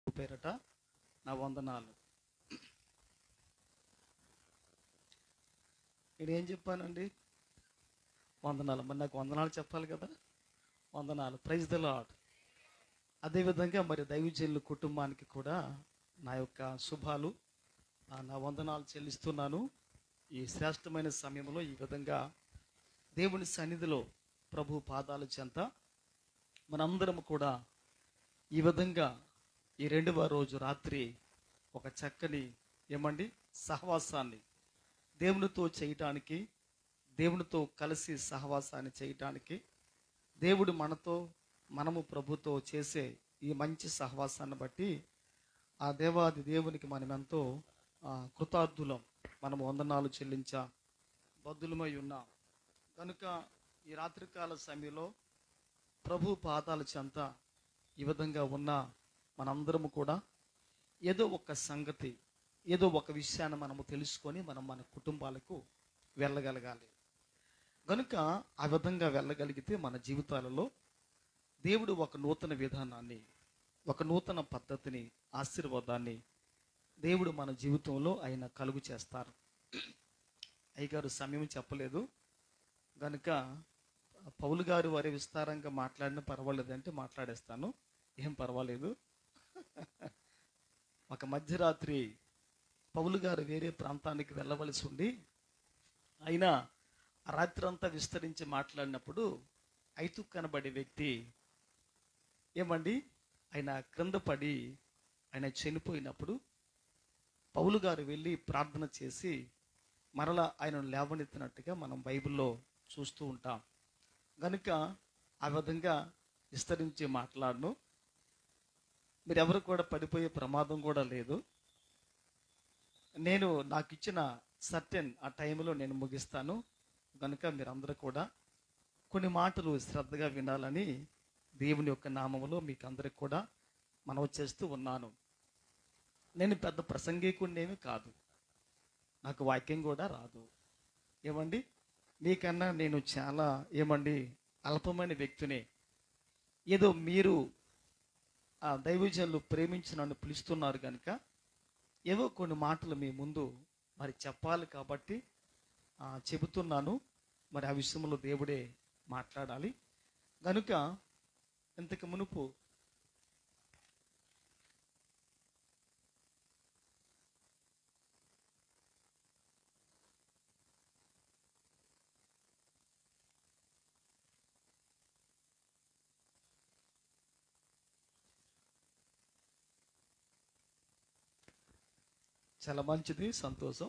పేరట నా వందనాలు నేను ఏం చెప్పానండి వందనాలు మరి నాకు వందనాలు చెప్పాలి కదా వందనాలు ప్రైజ్ ద లాడ్ అదేవిధంగా మరి దైవజనుల కుటుంబానికి కూడా నా యొక్క శుభాలు ఆ, నా వందనాలు చెల్లిస్తున్నాను ఈ శ్రేష్టమైన సమయంలో ఈ విధంగా దేవుని సన్నిధిలో ప్రభు పాదాల చెంత మనందరం కూడా ఈ విధంగా ఈ రెండవ రోజు రాత్రి ఒక చక్కని ఏమండి సహవాసాన్ని దేవునితో చేయటానికి దేవునితో కలిసి సహవాసాన్ని చేయటానికి దేవుడు మనతో మనము ప్రభుతో చేసే ఈ మంచి సహవాసాన్ని బట్టి ఆ దేవాది దేవునికి మనం ఎంతో ఆ, కృతార్థులం మనం వందనాలు చెల్లించా బద్దులమై ఉన్నాం కనుక ఈ రాత్రికాల సమయంలో ప్రభు పాదాల చెంత ఈ విధంగా ఉన్న మనందరము కూడా ఏదో ఒక సంగతి ఏదో ఒక విషయాన్ని మనము తెలుసుకొని మనం మన కుటుంబాలకు వెళ్ళగలగాలి కనుక ఆ విధంగా వెళ్ళగలిగితే మన జీవితాలలో దేవుడు ఒక నూతన విధానాన్ని ఒక నూతన పద్ధతిని ఆశీర్వాదాన్ని దేవుడు మన జీవితంలో ఆయన కలుగు చేస్తారు అయ్యగారు సమయం చెప్పలేదు కనుక పౌలు గారు వారి విస్తారంగా మాట్లాడిన పర్వాలేదంటే మాట్లాడేస్తాను ఏం పర్వాలేదు ఒక మధ్యరాత్రి పౌలు గారు వేరే ప్రాంతానికి వెళ్ళవలసి ఉండి అయినా ఆ రాత్రి అంతా విస్తరించి మాట్లాడినప్పుడు ఐతు కనబడే వ్యక్తి ఏమండి ఆయన క్రింద పడి ఆయన చనిపోయినప్పుడు పౌలు గారు వెళ్ళి ప్రార్థన చేసి మరలా ఆయనను లేవనెత్తినట్టుగా మనం బైబిల్లో చూస్తూ ఉంటాం కనుక ఆ విధంగా విస్తరించి మాట్లాడను మీరు ఎవరు కూడా పడిపోయే ప్రమాదం కూడా లేదు నేను నాకు ఇచ్చిన సర్టెన్ ఆ టైంలో నేను ముగిస్తాను కనుక మీరందరూ కూడా కొన్ని మాటలు శ్రద్ధగా వినాలని దేవుని యొక్క నామములో మీకు అందరికి కూడా మనవి చేస్తూ ఉన్నాను నేను పెద్ద ప్రసంగికుడినేమి కాదు నాకు వాక్యం కూడా రాదు ఏమండి మీకన్నా నేను చాలా ఏమండి అల్పమైన వ్యక్తినే ఏదో మీరు ఆ దైవజనులు ప్రేమించి నన్ను పిలుస్తున్నారు కనుక ఏవో కొన్ని మాటలు మీ ముందు మరి చెప్పాలి కాబట్టి ఆ, చెబుతున్నాను మరి ఆ విషయంలో దేవుడే మాట్లాడాలి కనుక ఇంతకు మునుపు చాలా మంచిది సంతోషం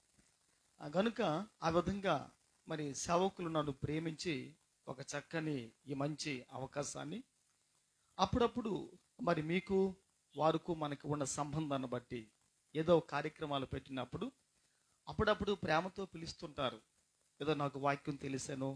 ఆ గనుక ఆ విధంగా మరి సేవకులు నన్ను ప్రేమించి ఒక చక్కని ఈ మంచి అవకాశాన్ని అప్పుడప్పుడు మరి మీకు వారికి మనకు ఉన్న సంబంధాన్ని బట్టి ఏదో కార్యక్రమాలు పెట్టినప్పుడు అప్పుడప్పుడు ప్రేమతో పిలుస్తుంటారు ఏదో నాకు వాక్యం తెలిసాను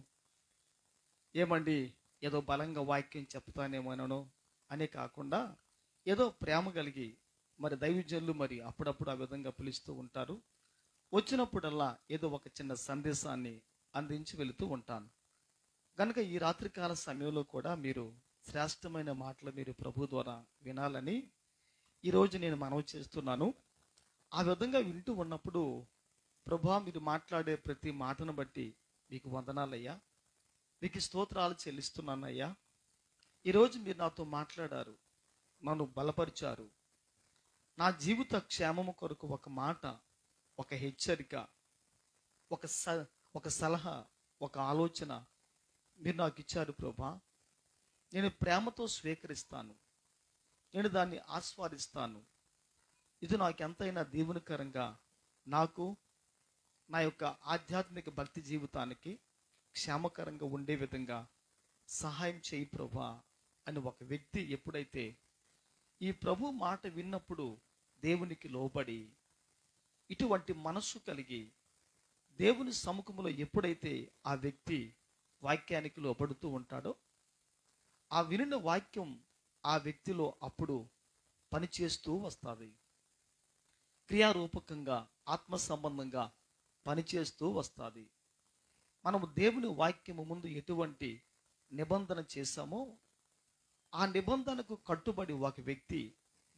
ఏమండి ఏదో బలంగా వాక్యం చెప్తానేమోనను అనే కాకుండా ఏదో ప్రేమ కలిగి మరి దైవజనులు మరి అప్పుడప్పుడు ఆ విధంగా పిలుస్తూ ఉంటారు వచ్చినప్పుడల్లా ఏదో ఒక చిన్న సందేశాన్ని అందించి వెళుతూ ఉంటాను కనుక ఈ రాత్రికాల సమయంలో కూడా మీరు శ్రేష్టమైన మాటలు మీరు ప్రభు ద్వారా వినాలని ఈరోజు నేను మనవి చేస్తున్నాను ఆ విధంగా వింటూ ఉన్నప్పుడు ప్రభా మీరు మాట్లాడే ప్రతి మాటను బట్టి మీకు వందనాలయ్యా మీకు స్తోత్రాలు చెల్లిస్తున్నానయ్యా ఈరోజు మీరు నాతో మాట్లాడారు నన్ను బలపరిచారు నా జీవిత క్షేమము కొరకు ఒక మాట ఒక హెచ్చరిక ఒక స ఒక సలహా ఒక ఆలోచన మీరు నాకు ఇచ్చారు ప్రభా నేను ప్రేమతో స్వీకరిస్తాను నేను దాన్ని ఆస్వాదిస్తాను ఇది నాకు ఎంతైనా దీవెనకరంగా నాకు నా యొక్క ఆధ్యాత్మిక భక్తి జీవితానికి క్షేమకరంగా ఉండే విధంగా సహాయం చేయి ప్రభా అని ఒక వ్యక్తి ఎప్పుడైతే ఈ ప్రభు మాట విన్నప్పుడు దేవునికి లోబడి ఇటువంటి మనస్సు కలిగి దేవుని సముఖంలో ఎప్పుడైతే ఆ వ్యక్తి వాక్యానికి లోబడుతూ ఉంటాడో ఆ వినిన వాక్యం ఆ వ్యక్తిలో అప్పుడు పనిచేస్తూ వస్తుంది క్రియారూపకంగా ఆత్మ సంబంధంగా పనిచేస్తూ వస్తుంది మనము దేవుని వాక్యము ముందు ఎటువంటి నిబంధన చేశామో ఆ నిబంధనకు కట్టుబడి ఒక వ్యక్తి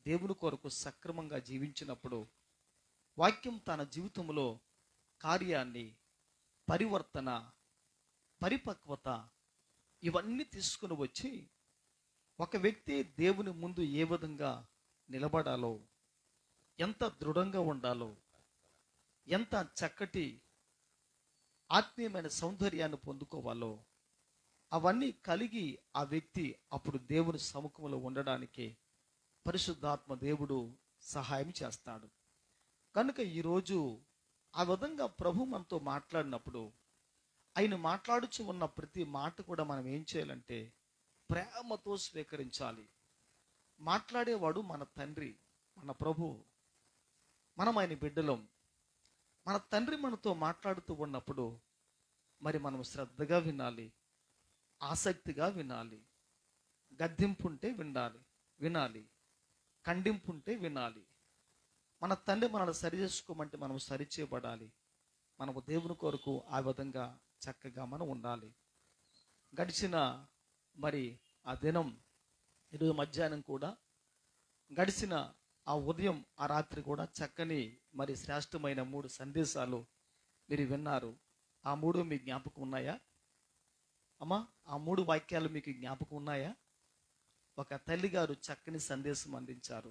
దేవుని కొరకు సక్రమంగా జీవించినప్పుడు వాక్యం తన జీవితంలో కార్యాన్ని పరివర్తన పరిపక్వత ఇవన్నీ తీసుకుని వచ్చి ఒక వ్యక్తి దేవుని ముందు ఏ విధంగా నిలబడాలో ఎంత దృఢంగా ఉండాలో ఎంత చక్కటి ఆత్మీయమైన సౌందర్యాన్ని పొందుకోవాలో అవన్నీ కలిగి ఆ వ్యక్తి అప్పుడు దేవుని సముఖంలో ఉండడానికి పరిశుద్ధాత్మ దేవుడు సహాయం చేస్తాడు కనుక ఈరోజు ఆ విధంగా ప్రభు మనతో మాట్లాడినప్పుడు ఆయన మాట్లాడుచు ఉన్న ప్రతి మాట కూడా మనం ఏం చేయాలంటే ప్రేమతో స్వీకరించాలి మాట్లాడేవాడు మన తండ్రి మన ప్రభు మనం ఆయన బిడ్డలం మన తండ్రి మనతో మాట్లాడుతూ ఉన్నప్పుడు మరి మనం శ్రద్ధగా వినాలి ఆసక్తిగా వినాలి గద్దింపుంటే వినాలి వినాలి ఖండింపుంటే వినాలి మన తండ్రి మనల్ని సరి చేసుకోమంటే మనం సరి చేయబడాలి మనము దేవుని కొరకు ఆ విధంగా చక్కగా మనం ఉండాలి గడిచిన మరి ఆ దినం ఈరోజు మధ్యాహ్నం కూడా గడిచిన ఆ ఉదయం ఆ రాత్రి కూడా చక్కని మరి శ్రేష్టమైన మూడు సందేశాలు మీరు విన్నారు ఆ మూడు మీ జ్ఞాపకం ఉన్నాయా అమ్మా ఆ మూడు వాక్యాలు మీకు జ్ఞాపకం ఉన్నాయా ఒక తల్లి గారు చక్కని సందేశం అందించారు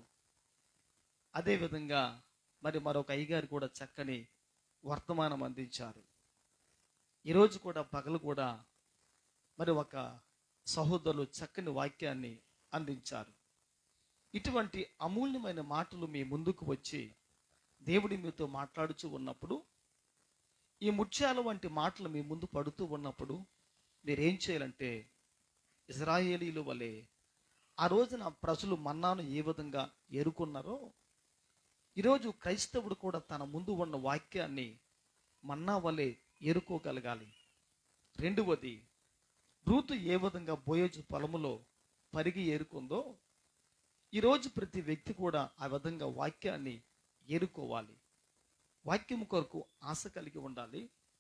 అదేవిధంగా మరి మరొక అయ్యగారు కూడా చక్కని వర్తమానం అందించారు ఈరోజు కూడా పగలు కూడా మరి ఒక సహోదరులు చక్కని వాక్యాన్ని అందించారు ఇటువంటి అమూల్యమైన మాటలు మీ ముందుకు వచ్చి దేవుడి మీతో మాట్లాడుతూ ఉన్నప్పుడు ఈ ముత్యాల వంటి మాటలు మీ ముందు పడుతూ ఉన్నప్పుడు మీరేం చేయాలంటే ఇజ్రాయేలీలు వలె ఆ రోజున ప్రజలు మన్నాను ఏ విధంగా ఏరుకున్నారో ఈరోజు క్రైస్తవుడు కూడా తన ముందు ఉన్న వాక్యాన్ని మన్నా వలె ఏరుకోగలగాలి రెండవది రూతు ఏ విధంగా బోయోజు పొలములో పరిగి ఏరుకుందో ఈరోజు ప్రతి వ్యక్తి కూడా ఆ విధంగా వాక్యాన్ని ఏరుకోవాలి వాక్యం కొరకు ఆశ కలిగి ఉండాలి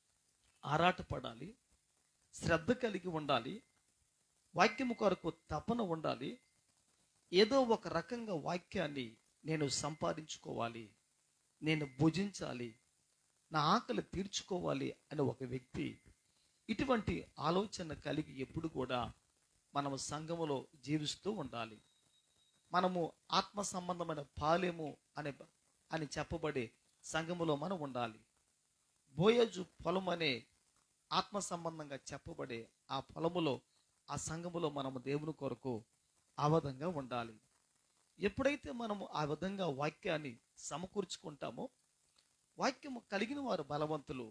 ఆరాటపడాలి శ్రద్ధ కలిగి ఉండాలి వాక్యము కొరకు తపన ఉండాలి ఏదో ఒక రకంగా వాక్యాన్ని నేను సంపాదించుకోవాలి నేను భుజించాలి నా ఆకలి తీర్చుకోవాలి అనే ఒక వ్యక్తి ఇటువంటి ఆలోచన కలిగి ఎప్పుడు కూడా మనము సంఘములో జీవిస్తూ ఉండాలి మనము ఆత్మ సంబంధమైన పాలేము అనే అని చెప్పబడే సంఘములో మనం ఉండాలి బోయజు పొలం అనే ఆత్మ సంబంధంగా చెప్పబడే ఆ పొలములో ఆ సంఘములో మనము దేవుని కొరకు ఆ విధంగా ఉండాలి ఎప్పుడైతే మనము ఆ విధంగా వాక్యాన్ని సమకూర్చుకుంటామో వాక్యము కలిగిన వారు బలవంతులు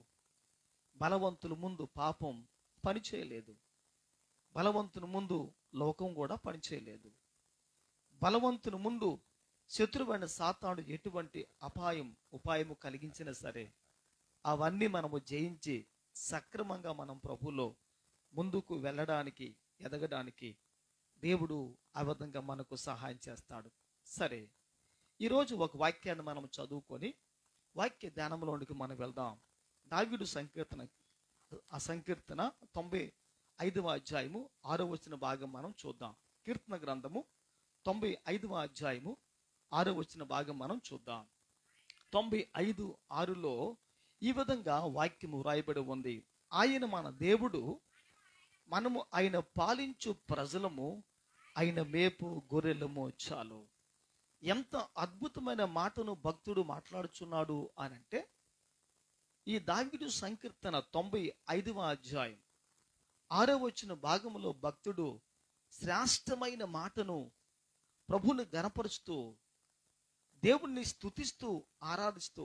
బలవంతుల ముందు పాపం పనిచేయలేదు బలవంతుని ముందు లోకం కూడా పనిచేయలేదు బలవంతుని ముందు శత్రువైన సాతాను ఎటువంటి అపాయం ఉపాయము కలిగించినా సరే అవన్నీ మనము జయించి సక్రమంగా మనం ప్రభులో ముందుకు వెళ్ళడానికి ఎదగడానికి దేవుడు ఆ విధంగా మనకు సహాయం చేస్తాడు సరే ఈరోజు ఒక వాక్యాన్ని మనం చదువుకొని వాక్య ధ్యానంలోనికి మనం వెళ్దాం దావిడు సంకీర్తన ఆ సంకీర్తన తొంభై ఐదవ అధ్యాయము ఆరో వచ్చిన భాగం మనం చూద్దాం కీర్తన గ్రంథము తొంభై ఐదవ అధ్యాయము ఆరో వచ్చిన భాగం మనం చూద్దాం తొంభై ఐదు ఆరులో ఈ విధంగా వాక్యము వ్రాయబడి ఉంది ఆయన మన దేవుడు మనము ఆయన పాలించు ప్రజలము ఆయన మేపు గొర్రెలము చాలు ఎంత అద్భుతమైన మాటను భక్తుడు మాట్లాడుచున్నాడు అని అంటే ఈ దావిడు సంకీర్తన తొంభై ఐదవ అధ్యాయం ఆరో వచ్చిన భాగంలో భక్తుడు శ్రేష్టమైన మాటను ప్రభుని గనపరుస్తూ దేవుణ్ణి స్తుతిస్తూ ఆరాధిస్తూ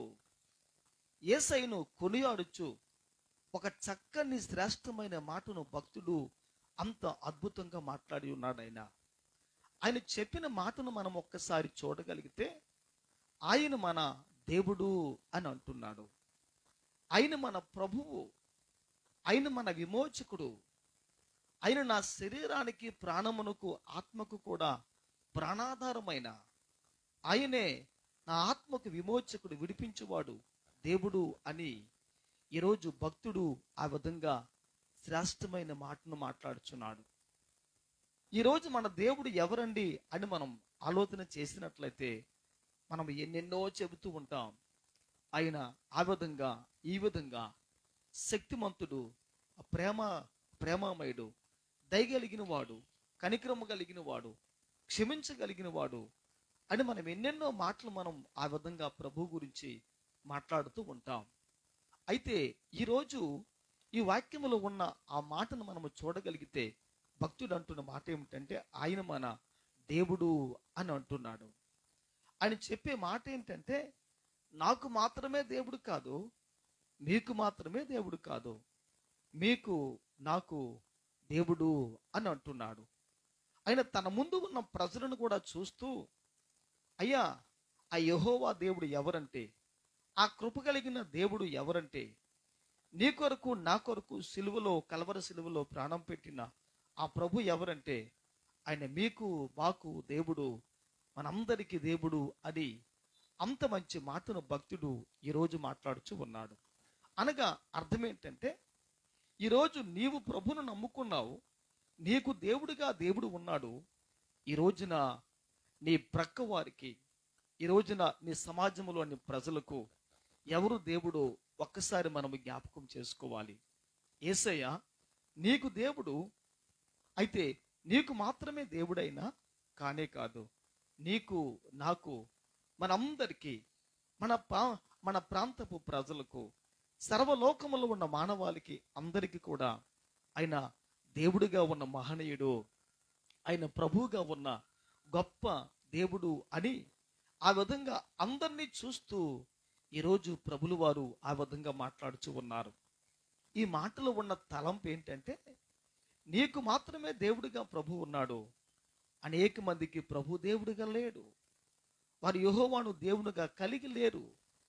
ఏసైను కొనియాడుచు ఒక చక్కని శ్రేష్టమైన మాటను భక్తుడు అంత అద్భుతంగా మాట్లాడి ఉన్నాడు ఆయన ఆయన చెప్పిన మాటను మనం ఒక్కసారి చూడగలిగితే ఆయన మన దేవుడు అని అంటున్నాడు ఆయన మన ప్రభువు ఆయన మన విమోచకుడు ఆయన నా శరీరానికి ప్రాణమునకు ఆత్మకు కూడా ప్రాణాధారమైన ఆయనే నా ఆత్మకు విమోచకుడు విడిపించువాడు దేవుడు అని ఈరోజు భక్తుడు ఆ విధంగా శ్రేష్టమైన మాటను మాట్లాడుచున్నాడు ఈరోజు మన దేవుడు ఎవరండి అని మనం ఆలోచన చేసినట్లయితే మనం ఎన్నెన్నో చెబుతూ ఉంటాం ఆయన ఆ విధంగా ఈ విధంగా శక్తిమంతుడు ప్రేమ ప్రేమమయుడు దయగలిగిన వాడు కనిక్రమ కలిగిన వాడు క్షమించగలిగిన వాడు అని మనం ఎన్నెన్నో మాటలు మనం ఆ విధంగా ప్రభు గురించి మాట్లాడుతూ ఉంటాం అయితే ఈరోజు ఈ వాక్యములో ఉన్న ఆ మాటను మనము చూడగలిగితే భక్తుడు అంటున్న మాట ఏమిటంటే ఆయన మన దేవుడు అని అంటున్నాడు ఆయన చెప్పే మాట ఏంటంటే నాకు మాత్రమే దేవుడు కాదు మీకు మాత్రమే దేవుడు కాదు మీకు నాకు దేవుడు అని అంటున్నాడు ఆయన తన ముందు ఉన్న ప్రజలను కూడా చూస్తూ అయ్యా ఆ యహోవా దేవుడు ఎవరంటే ఆ కృప కలిగిన దేవుడు ఎవరంటే నీ కొరకు నా కొరకు సిలువలో కలవర సిలువలో ప్రాణం పెట్టిన ఆ ప్రభు ఎవరంటే ఆయన మీకు మాకు దేవుడు మనందరికీ దేవుడు అని అంత మంచి మాటను భక్తుడు ఈరోజు మాట్లాడుచు ఉన్నాడు అనగా అర్థం ఏంటంటే ఈరోజు నీవు ప్రభును నమ్ముకున్నావు నీకు దేవుడిగా దేవుడు ఉన్నాడు ఈ రోజున నీ ప్రక్క వారికి ఈ రోజున నీ సమాజంలోని ప్రజలకు ఎవరు దేవుడు ఒక్కసారి మనం జ్ఞాపకం చేసుకోవాలి ఏసయ్య నీకు దేవుడు అయితే నీకు మాత్రమే దేవుడైనా కానే కాదు నీకు నాకు మనందరికీ మన ప్రా మన ప్రాంతపు ప్రజలకు సర్వలోకములో ఉన్న మానవాళికి అందరికీ కూడా ఆయన దేవుడిగా ఉన్న మహనీయుడు ఆయన ప్రభువుగా ఉన్న గొప్ప దేవుడు అని ఆ విధంగా అందరినీ చూస్తూ ఈరోజు ప్రభులు వారు ఆ విధంగా మాట్లాడుచూ ఉన్నారు ఈ మాటలో ఉన్న తలంపు ఏంటంటే నీకు మాత్రమే దేవుడిగా ప్రభు ఉన్నాడు అనేక మందికి ప్రభు దేవుడిగా లేడు వారు యెహోవాను దేవునిగా కలిగి లేరు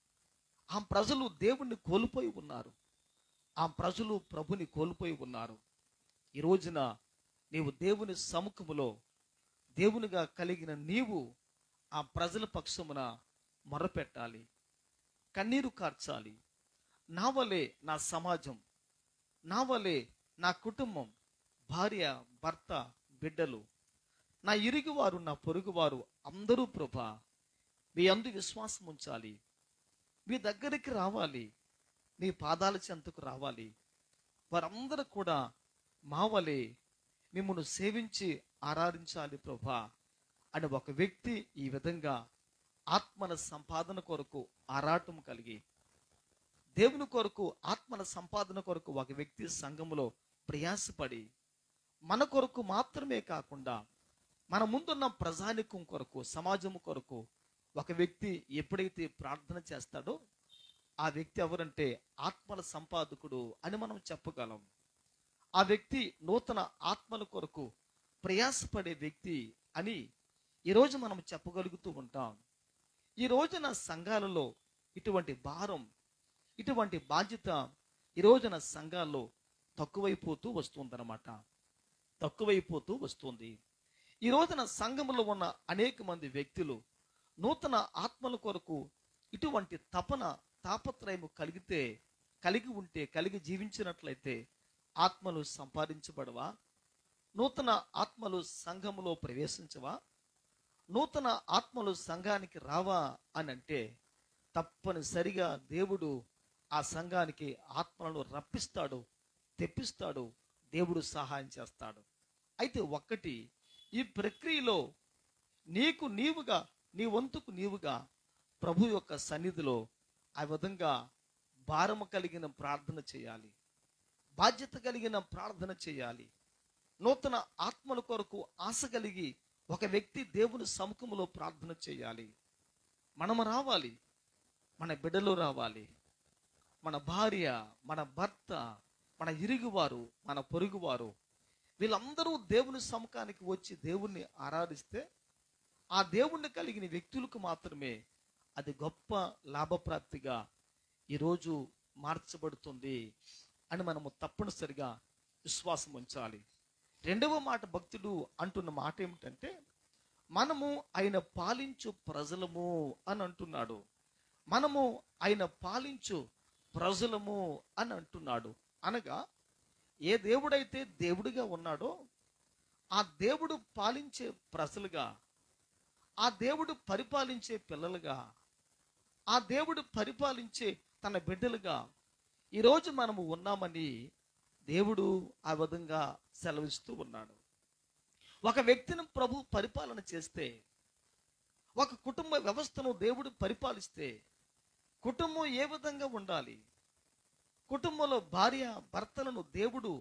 ఆ ప్రజలు దేవుణ్ణి కోల్పోయి ఉన్నారు ఆ ప్రజలు ప్రభుని కోల్పోయి ఉన్నారు ఈ రోజున నీవు దేవుని సముఖములో దేవునిగా కలిగిన నీవు ఆ ప్రజల పక్షమున మొరపెట్టాలి కన్నీరు కార్చాలి నా వలే నా సమాజం నా వలే నా కుటుంబం భార్య భర్త బిడ్డలు నా ఇరుగువారు నా పొరుగువారు అందరూ ప్రభా మీ అందు విశ్వాసం ఉంచాలి మీ దగ్గరికి రావాలి మీ పాదాల చెంతకు రావాలి వారందరూ కూడా మా వలె మిమ్మల్ని సేవించి ఆరాధించాలి ప్రభా అని ఒక వ్యక్తి ఈ విధంగా ఆత్మల సంపాదన కొరకు ఆరాటం కలిగి దేవుని కొరకు ఆత్మల సంపాదన కొరకు ఒక వ్యక్తి సంఘములో ప్రయాసపడి మన కొరకు మాత్రమే కాకుండా మన ముందున్న ప్రజానికం కొరకు సమాజం కొరకు ఒక వ్యక్తి ఎప్పుడైతే ప్రార్థన చేస్తాడో ఆ వ్యక్తి ఎవరంటే ఆత్మల సంపాదకుడు అని మనం చెప్పగలం ఆ వ్యక్తి నూతన ఆత్మల కొరకు ప్రయాసపడే వ్యక్తి అని ఈరోజు మనం చెప్పగలుగుతూ ఉంటాం ఈ రోజున సంఘాలలో ఇటువంటి భారం ఇటువంటి బాధ్యత ఈ రోజున సంఘాల్లో తక్కువైపోతూ వస్తుందన్నమాట తక్కువైపోతూ వస్తుంది ఈ రోజున సంఘములో ఉన్న అనేక మంది వ్యక్తులు నూతన ఆత్మల కొరకు ఇటువంటి తపన తాపత్రయము కలిగితే కలిగి ఉంటే కలిగి జీవించినట్లయితే ఆత్మలు సంపాదించబడవా నూతన ఆత్మలు సంఘములో ప్రవేశించవా నూతన ఆత్మలు సంఘానికి రావా అని అంటే తప్పనిసరిగా దేవుడు ఆ సంఘానికి ఆత్మలను రప్పిస్తాడు తెప్పిస్తాడు దేవుడు సహాయం చేస్తాడు అయితే ఒక్కటి ఈ ప్రక్రియలో నీకు నీవుగా నీ వంతుకు నీవుగా ప్రభు యొక్క సన్నిధిలో ఆ విధంగా భారము కలిగిన ప్రార్థన చేయాలి బాధ్యత కలిగిన ప్రార్థన చేయాలి నూతన ఆత్మల కొరకు ఆశ కలిగి ఒక వ్యక్తి దేవుని సముఖంలో ప్రార్థన చేయాలి మనము రావాలి మన బిడ్డలు రావాలి మన భార్య మన భర్త మన ఇరుగువారు మన పొరుగువారు వీళ్ళందరూ దేవుని సముఖానికి వచ్చి దేవుణ్ణి ఆరాధిస్తే ఆ దేవుణ్ణి కలిగిన వ్యక్తులకు మాత్రమే అది గొప్ప లాభప్రాప్తిగా ఈరోజు మార్చబడుతుంది అని మనము తప్పనిసరిగా విశ్వాసం ఉంచాలి రెండవ మాట భక్తుడు అంటున్న మాట ఏమిటంటే మనము ఆయన పాలించు ప్రజలము అని అంటున్నాడు మనము ఆయన పాలించు ప్రజలము అని అంటున్నాడు అనగా ఏ దేవుడైతే దేవుడిగా ఉన్నాడో ఆ దేవుడు పాలించే ప్రజలుగా ఆ దేవుడు పరిపాలించే పిల్లలుగా ఆ దేవుడు పరిపాలించే తన బిడ్డలుగా ఈరోజు మనము ఉన్నామని దేవుడు ఆ విధంగా సెలవిస్తూ ఉన్నాడు ఒక వ్యక్తిని ప్రభు పరిపాలన చేస్తే ఒక కుటుంబ వ్యవస్థను దేవుడు పరిపాలిస్తే కుటుంబం ఏ విధంగా ఉండాలి కుటుంబంలో భార్య భర్తలను దేవుడు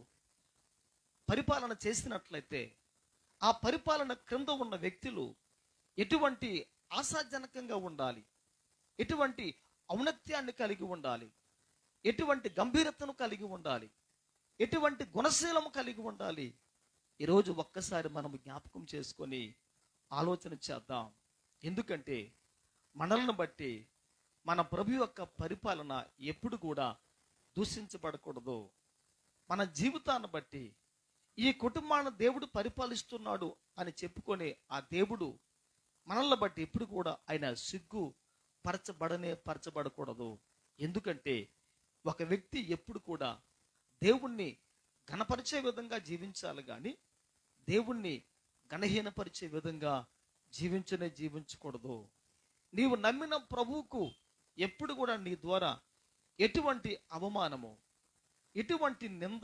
పరిపాలన చేసినట్లయితే ఆ పరిపాలన క్రింద ఉన్న వ్యక్తులు ఎటువంటి ఆశాజనకంగా ఉండాలి ఎటువంటి ఔన్నత్యాన్ని కలిగి ఉండాలి ఎటువంటి గంభీరతను కలిగి ఉండాలి ఎటువంటి గుణశీలము కలిగి ఉండాలి ఈరోజు ఒక్కసారి మనం జ్ఞాపకం చేసుకొని ఆలోచన చేద్దాం ఎందుకంటే మనల్ని బట్టి మన ప్రభు యొక్క పరిపాలన ఎప్పుడు కూడా దూషించబడకూడదు మన జీవితాన్ని బట్టి ఈ కుటుంబాన్ని దేవుడు పరిపాలిస్తున్నాడు అని చెప్పుకొని ఆ దేవుడు మనల్ని బట్టి ఎప్పుడు కూడా ఆయన సిగ్గు పరచబడనే పరచబడకూడదు ఎందుకంటే ఒక వ్యక్తి ఎప్పుడు కూడా దేవుణ్ణి ఘనపరిచే విధంగా జీవించాలి కానీ దేవుణ్ణి ఘనహీనపరిచే విధంగా జీవించనే జీవించకూడదు నీవు నమ్మిన ప్రభువుకు ఎప్పుడు కూడా నీ ద్వారా ఎటువంటి అవమానము ఎటువంటి నింద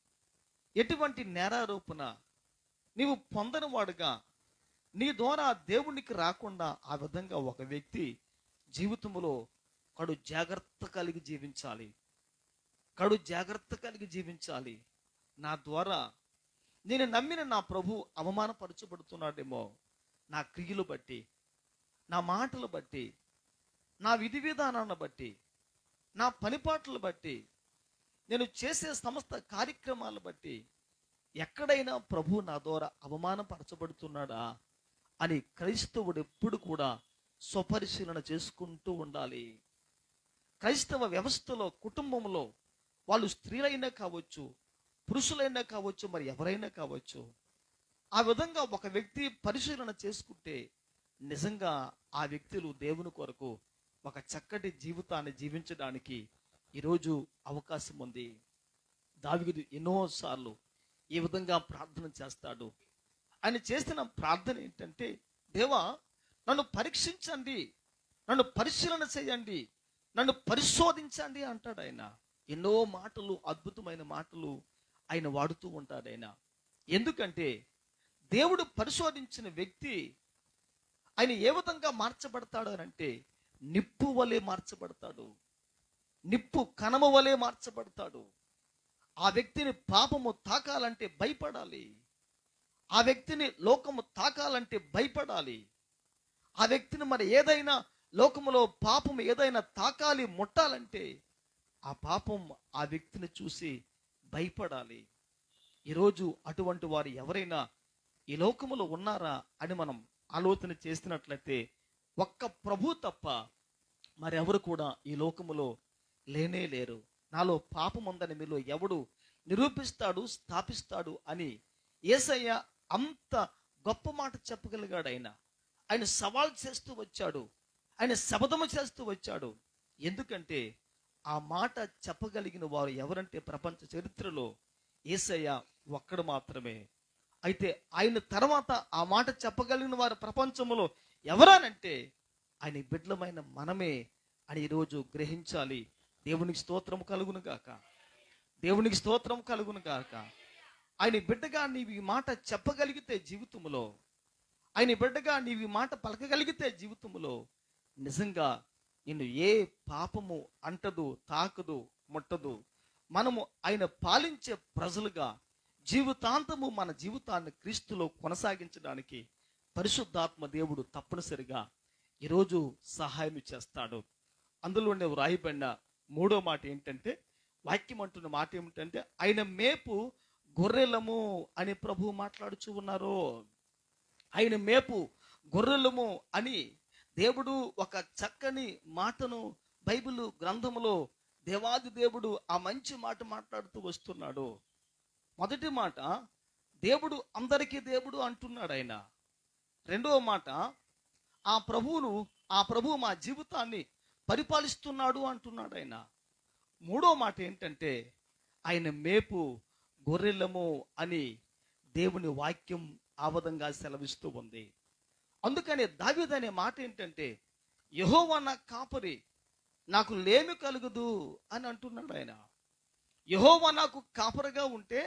ఎటువంటి నేరారోపణ నీవు పొందని వాడుగా నీ ద్వారా దేవునికి రాకుండా ఆ విధంగా ఒక వ్యక్తి జీవితంలో కడు జాగ్రత్త కలిగి జీవించాలి కడు జాగ్రత్త కలిగి జీవించాలి నా ద్వారా నేను నమ్మిన నా ప్రభు అవమానపరచబడుతున్నాడేమో నా క్రియలు బట్టి నా మాటలు బట్టి నా విధి విధానాన్ని బట్టి నా పనిపాట్లను బట్టి నేను చేసే సమస్త కార్యక్రమాలను బట్టి ఎక్కడైనా ప్రభు నా ద్వారా అవమానపరచబడుతున్నాడా అని క్రైస్తవుడు ఎప్పుడు కూడా స్వపరిశీలన చేసుకుంటూ ఉండాలి క్రైస్తవ వ్యవస్థలో కుటుంబంలో వాళ్ళు స్త్రీలైనా కావచ్చు పురుషులైనా కావచ్చు మరి ఎవరైనా కావచ్చు ఆ విధంగా ఒక వ్యక్తి పరిశీలన చేసుకుంటే నిజంగా ఆ వ్యక్తులు దేవుని కొరకు ఒక చక్కటి జీవితాన్ని జీవించడానికి ఈరోజు అవకాశం ఉంది దావిగుడు ఎన్నోసార్లు ఈ విధంగా ప్రార్థన చేస్తాడు ఆయన చేసిన ప్రార్థన ఏంటంటే దేవా నన్ను పరీక్షించండి నన్ను పరిశీలన చేయండి నన్ను పరిశోధించండి అంటాడు ఆయన ఎన్నో మాటలు అద్భుతమైన మాటలు ఆయన వాడుతూ ఉంటాడు ఆయన ఎందుకంటే దేవుడు పరిశోధించిన వ్యక్తి ఆయన ఏ విధంగా మార్చబడతాడు అని అంటే నిప్పు వలె మార్చబడతాడు నిప్పు కనమ వలె మార్చబడతాడు ఆ వ్యక్తిని పాపము తాకాలంటే భయపడాలి ఆ వ్యక్తిని లోకము తాకాలంటే భయపడాలి ఆ వ్యక్తిని మరి ఏదైనా లోకములో పాపం ఏదైనా తాకాలి ముట్టాలంటే ఆ పాపం ఆ వ్యక్తిని చూసి భయపడాలి ఈరోజు అటువంటి వారు ఎవరైనా ఈ లోకములో ఉన్నారా అని మనం ఆలోచన చేసినట్లయితే ఒక్క ప్రభు తప్ప మరెవరు కూడా ఈ లోకములో లేనే లేరు నాలో పాపం ఉందని మీలో ఎవడు నిరూపిస్తాడు స్థాపిస్తాడు అని ఏసయ్య అంత గొప్ప మాట చెప్పగలిగాడు ఆయన ఆయన సవాల్ చేస్తూ వచ్చాడు ఆయన శబదము చేస్తూ వచ్చాడు ఎందుకంటే ఆ మాట చెప్పగలిగిన వారు ఎవరంటే ప్రపంచ చరిత్రలో ఏసయ్య ఒక్కడు మాత్రమే అయితే ఆయన తర్వాత ఆ మాట చెప్పగలిగిన వారు ప్రపంచంలో ఎవరనంటే ఆయన బిడ్డలమైన మనమే అని ఈరోజు గ్రహించాలి దేవునికి స్తోత్రం కలుగును గాక దేవునికి స్తోత్రం కలుగును గాక ఆయన బిడ్డగా నీవు ఈ మాట చెప్పగలిగితే జీవితంలో ఆయన బిడ్డగా నీవు ఈ మాట పలకగలిగితే జీవితంలో నిజంగా నిన్ను ఏ పాపము అంటదు తాకదు ముట్టదు మనము ఆయన పాలించే ప్రజలుగా జీవితాంతము మన జీవితాన్ని క్రీస్తులో కొనసాగించడానికి పరిశుద్ధాత్మ దేవుడు తప్పనిసరిగా ఈరోజు సహాయం చేస్తాడు అందులోనే వ్రాయబడిన మూడో మాట ఏంటంటే వాక్యం అంటున్న మాట ఏమిటంటే ఆయన మేపు గొర్రెలము అని ప్రభు మాట్లాడుచూ ఉన్నారు ఆయన మేపు గొర్రెలము అని దేవుడు ఒక చక్కని మాటను బైబిల్ గ్రంథములో దేవాది దేవుడు ఆ మంచి మాట మాట్లాడుతూ వస్తున్నాడు మొదటి మాట దేవుడు అందరికీ దేవుడు అంటున్నాడు ఆయన రెండవ మాట ఆ ప్రభువును ఆ ప్రభువు మా జీవితాన్ని పరిపాలిస్తున్నాడు అంటున్నాడు ఆయన మూడో మాట ఏంటంటే ఆయన మేపు గొర్రెలము అని దేవుని వాక్యం ఆ విధంగా సెలవిస్తూ ఉంది అందుకని దావీద్ అనే మాట ఏంటంటే యహోవా నా కాపరి నాకు లేమి కలుగుదు అని అంటున్నాడు ఆయన యహోవా నాకు కాపరిగా ఉంటే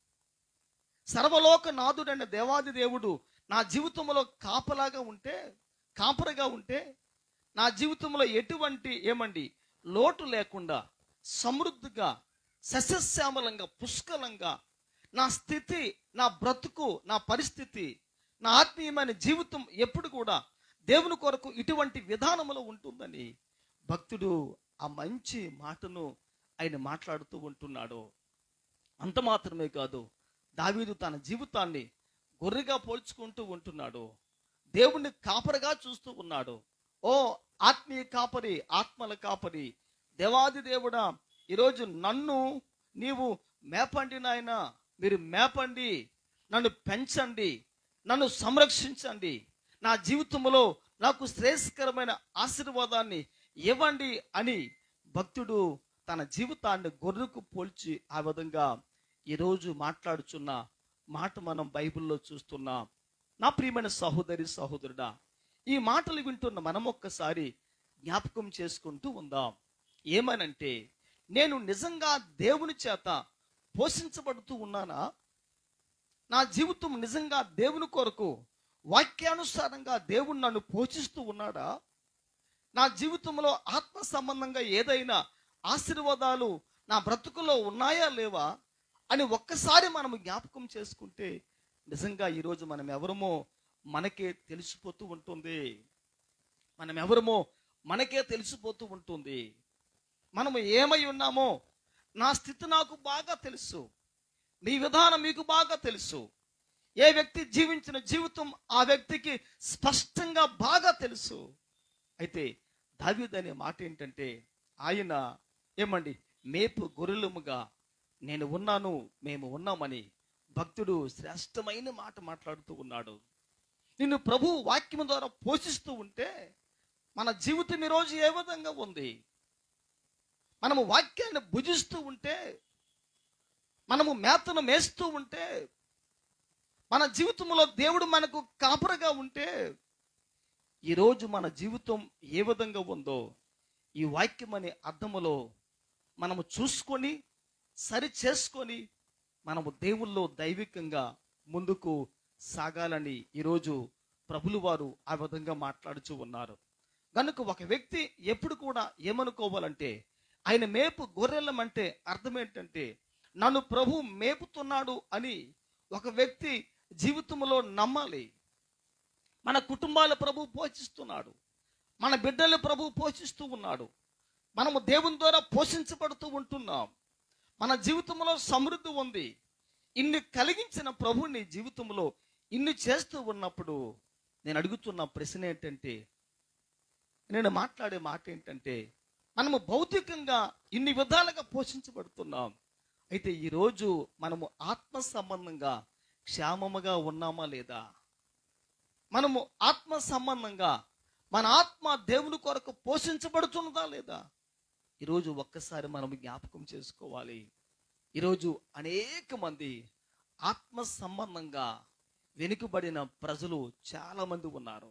సర్వలోక నాథుడైన దేవాది దేవుడు నా జీవితంలో కాపలాగా ఉంటే కాపరగా ఉంటే నా జీవితంలో ఎటువంటి ఏమండి లోటు లేకుండా సమృద్ధిగా సస్యశ్యామలంగా పుష్కలంగా నా స్థితి నా బ్రతుకు నా పరిస్థితి నా ఆత్మీయమైన జీవితం ఎప్పుడు కూడా దేవుని కొరకు ఇటువంటి విధానములో ఉంటుందని భక్తుడు ఆ మంచి మాటను ఆయన మాట్లాడుతూ ఉంటున్నాడు అంత మాత్రమే కాదు దావీదు తన జీవితాన్ని గొర్రెగా పోల్చుకుంటూ ఉంటున్నాడు దేవుణ్ణి కాపరిగా చూస్తూ ఉన్నాడు ఓ ఆత్మీయ కాపరి ఆత్మల కాపరి దేవాది దేవుడా ఈరోజు నన్ను నీవు మేపండి నాయన మీరు మేపండి నన్ను పెంచండి నన్ను సంరక్షించండి నా జీవితంలో నాకు శ్రేయస్కరమైన ఆశీర్వాదాన్ని ఇవ్వండి అని భక్తుడు తన జీవితాన్ని గొర్రెకు పోల్చి ఆ విధంగా ఈరోజు మాట్లాడుచున్న మాట మనం బైబిల్లో చూస్తున్నాం నా ప్రియమైన సహోదరి సహోదరుడా ఈ మాటలు వింటున్న మనం ఒక్కసారి జ్ఞాపకం చేసుకుంటూ ఉందాం ఏమనంటే నేను నిజంగా దేవుని చేత పోషించబడుతూ ఉన్నానా నా జీవితం నిజంగా దేవుని కొరకు వాక్యానుసారంగా దేవుడు నన్ను పోషిస్తూ ఉన్నాడా నా జీవితంలో ఆత్మ సంబంధంగా ఏదైనా ఆశీర్వాదాలు నా బ్రతుకులో ఉన్నాయా లేవా అని ఒక్కసారి మనం జ్ఞాపకం చేసుకుంటే నిజంగా ఈరోజు మనం ఎవరమో మనకే తెలిసిపోతూ ఉంటుంది మనం ఎవరమో మనకే తెలిసిపోతూ ఉంటుంది మనము ఏమై ఉన్నామో నా స్థితి నాకు బాగా తెలుసు మీ విధానం మీకు బాగా తెలుసు ఏ వ్యక్తి జీవించిన జీవితం ఆ వ్యక్తికి స్పష్టంగా బాగా తెలుసు అయితే దావీద్ అనే మాట ఏంటంటే ఆయన ఏమండి మేపు గొర్రెలముగా నేను ఉన్నాను మేము ఉన్నామని భక్తుడు శ్రేష్టమైన మాట మాట్లాడుతూ ఉన్నాడు నిన్ను ప్రభు వాక్యం ద్వారా పోషిస్తూ ఉంటే మన జీవితం ఈరోజు ఏ విధంగా ఉంది మనము వాక్యాన్ని భుజిస్తూ ఉంటే మనము మేతను మేస్తూ ఉంటే మన జీవితంలో దేవుడు మనకు కాపరగా ఉంటే ఈరోజు మన జీవితం ఏ విధంగా ఉందో ఈ వాక్యం అనే అర్థములో మనము చూసుకొని సరి చేసుకొని మనము దేవుల్లో దైవికంగా ముందుకు సాగాలని ఈరోజు ప్రభులు వారు ఆ విధంగా మాట్లాడుచూ ఉన్నారు కనుక ఒక వ్యక్తి ఎప్పుడు కూడా ఏమనుకోవాలంటే ఆయన మేపు గొర్రెలం అంటే అర్థం ఏంటంటే నన్ను ప్రభు మేపుతున్నాడు అని ఒక వ్యక్తి జీవితంలో నమ్మాలి మన కుటుంబాల ప్రభు పోషిస్తున్నాడు మన బిడ్డలు ప్రభు పోషిస్తూ ఉన్నాడు మనము దేవుని ద్వారా పోషించబడుతూ ఉంటున్నాం మన జీవితంలో సమృద్ధి ఉంది ఇన్ని కలిగించిన ప్రభు నీ జీవితంలో ఇన్ని చేస్తూ ఉన్నప్పుడు నేను అడుగుతున్న ప్రశ్న ఏంటంటే నేను మాట్లాడే మాట ఏంటంటే మనము భౌతికంగా ఇన్ని విధాలుగా పోషించబడుతున్నాం అయితే ఈరోజు మనము ఆత్మ సంబంధంగా క్షేమముగా ఉన్నామా లేదా మనము ఆత్మ సంబంధంగా మన ఆత్మ దేవుని కొరకు పోషించబడుతున్నదా లేదా ఈరోజు ఒక్కసారి మనం జ్ఞాపకం చేసుకోవాలి ఈరోజు అనేక మంది ఆత్మ సంబంధంగా వెనుకబడిన ప్రజలు చాలా మంది ఉన్నారు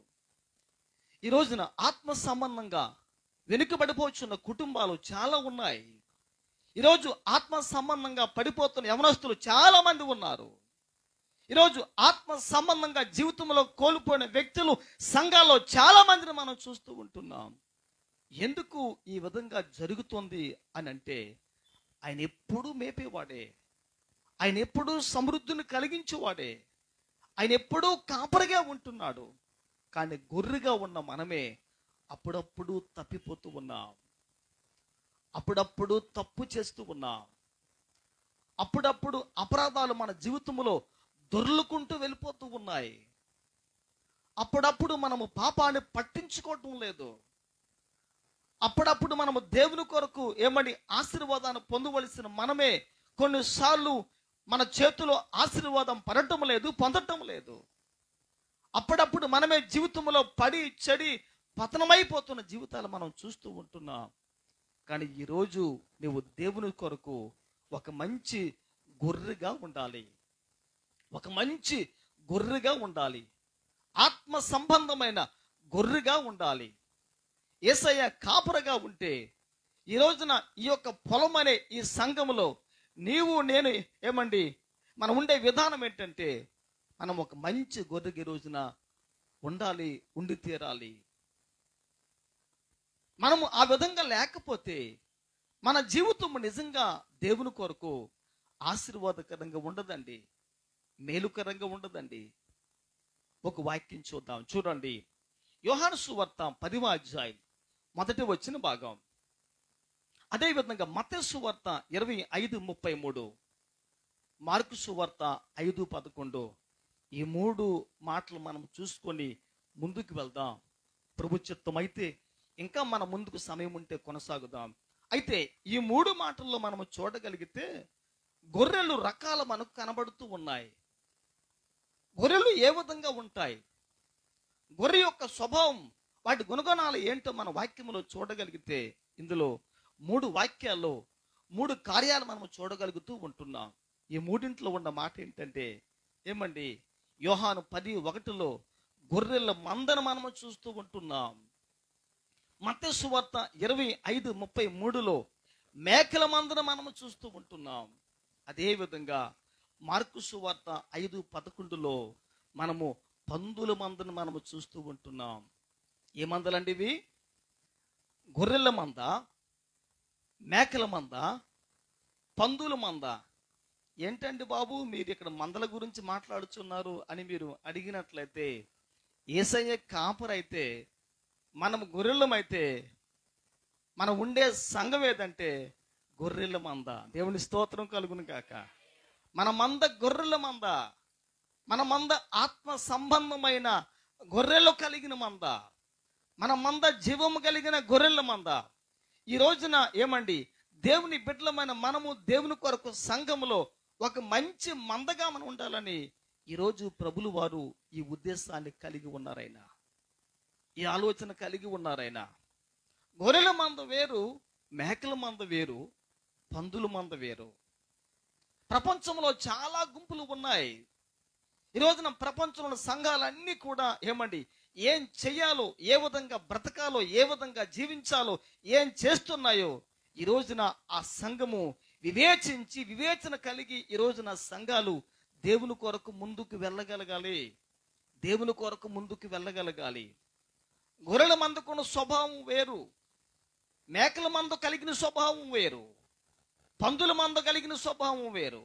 ఈ రోజున ఆత్మ సంబంధంగా వెనుకబడిపోతున్న కుటుంబాలు చాలా ఉన్నాయి ఈరోజు ఆత్మ సంబంధంగా పడిపోతున్న యవనస్తులు చాలా మంది ఉన్నారు ఈరోజు ఆత్మ సంబంధంగా జీవితంలో కోల్పోయిన వ్యక్తులు సంఘాల్లో చాలా మందిని మనం చూస్తూ ఉంటున్నాం ఎందుకు ఈ విధంగా జరుగుతుంది అని అంటే ఆయన ఎప్పుడూ మేపేవాడే ఆయన ఎప్పుడూ సమృద్ధిని కలిగించేవాడే ఆయన ఎప్పుడూ కాపరిగా ఉంటున్నాడు కానీ గొర్రెగా ఉన్న మనమే అప్పుడప్పుడు తప్పిపోతూ ఉన్నాం అప్పుడప్పుడు తప్పు చేస్తూ ఉన్నాం అప్పుడప్పుడు అపరాధాలు మన జీవితంలో దొర్లుకుంటూ వెళ్ళిపోతూ ఉన్నాయి అప్పుడప్పుడు మనము పాపాన్ని పట్టించుకోవటం లేదు అప్పుడప్పుడు మనము దేవుని కొరకు ఏమని ఆశీర్వాదాన్ని పొందవలసిన మనమే కొన్నిసార్లు మన చేతిలో ఆశీర్వాదం పడటం లేదు పొందటం లేదు అప్పుడప్పుడు మనమే జీవితంలో పడి చెడి పతనమైపోతున్న జీవితాలు మనం చూస్తూ ఉంటున్నాం కానీ ఈరోజు నువ్వు దేవుని కొరకు ఒక మంచి గొర్రెగా ఉండాలి ఒక మంచి గొర్రెగా ఉండాలి ఆత్మ సంబంధమైన గొర్రెగా ఉండాలి ఏసయ్య కాపరగా ఉంటే ఈ రోజున ఈ యొక్క పొలం అనే ఈ సంఘములో నీవు నేను ఏమండి మనం ఉండే విధానం ఏంటంటే మనం ఒక మంచి గొర్రెకి ఈ రోజున ఉండాలి ఉండి తీరాలి మనము ఆ విధంగా లేకపోతే మన జీవితం నిజంగా దేవుని కొరకు ఆశీర్వాదకరంగా ఉండదండి మేలుకరంగా ఉండదండి ఒక వాక్యం చూద్దాం చూడండి యోహాను సువార్త పదివ అధ్యాయం మొదటి వచ్చిన భాగం అదేవిధంగా మత సువార్త ఇరవై ఐదు ముప్పై మూడు మార్కు సువార్త ఐదు పదకొండు ఈ మూడు మాటలు మనం చూసుకొని ముందుకు వెళ్దాం ప్రభు చిత్తం అయితే ఇంకా మన ముందుకు సమయం ఉంటే కొనసాగుదాం అయితే ఈ మూడు మాటల్లో మనము చూడగలిగితే గొర్రెలు రకాలు మనకు కనబడుతూ ఉన్నాయి గొర్రెలు ఏ విధంగా ఉంటాయి గొర్రె యొక్క స్వభావం వాటి గుణగణాలు ఏంటో మన వాక్యములో చూడగలిగితే ఇందులో మూడు వాక్యాల్లో మూడు కార్యాలు మనం చూడగలుగుతూ ఉంటున్నాం ఈ మూడింట్లో ఉన్న మాట ఏంటంటే ఏమండి యోహాను పది ఒకటిలో గొర్రెల మందను మనము చూస్తూ ఉంటున్నాం మత్తయి వార్త ఇరవై ఐదు ముప్పై మూడులో మేకల మందను మనము చూస్తూ ఉంటున్నాం అదే విధంగా మార్కు సువార్త ఐదు పదకొండులో మనము పందుల మందను మనము చూస్తూ ఉంటున్నాం ఏ మందలండి ఇవి గొర్రెల మంద మేకల మంద పందుల మంద ఏంటండి బాబు మీరు ఇక్కడ మందల గురించి మాట్లాడుతున్నారు అని మీరు అడిగినట్లయితే ఏసయ్య కాపరైతే మనం గొర్రెలమైతే మనం ఉండే సంఘం ఏదంటే గొర్రెల మంద దేవుని స్తోత్రం కలుగును కాక మన మంద గొర్రెల మంద మన మంద ఆత్మ సంబంధమైన గొర్రెలు కలిగిన మంద మన మంద జీవము కలిగిన గొర్రెల మంద ఈ రోజున ఏమండి దేవుని బిడ్డలమైన మనము దేవుని కొరకు సంఘములో ఒక మంచి మందగా మనం ఉండాలని ఈరోజు ప్రభులు వారు ఈ ఉద్దేశాన్ని కలిగి ఉన్నారైనా ఈ ఆలోచన కలిగి ఉన్నారైనా గొర్రెల మంద వేరు మేకల మంద వేరు పందుల మంద వేరు ప్రపంచంలో చాలా గుంపులు ఉన్నాయి ఈ రోజున ప్రపంచంలో సంఘాలన్నీ కూడా ఏమండి ఏం చెయ్యాలో ఏ విధంగా బ్రతకాలో ఏ విధంగా జీవించాలో ఏం చేస్తున్నాయో ఈ రోజున ఆ సంఘము వివేచించి వివేచన కలిగి ఈ రోజున సంఘాలు దేవుని కొరకు ముందుకు వెళ్ళగలగాలి దేవుని కొరకు ముందుకు వెళ్ళగలగాలి గొర్రెల మందుకున్న స్వభావం వేరు మేకల మందు కలిగిన స్వభావం వేరు పందుల మంద కలిగిన స్వభావం వేరు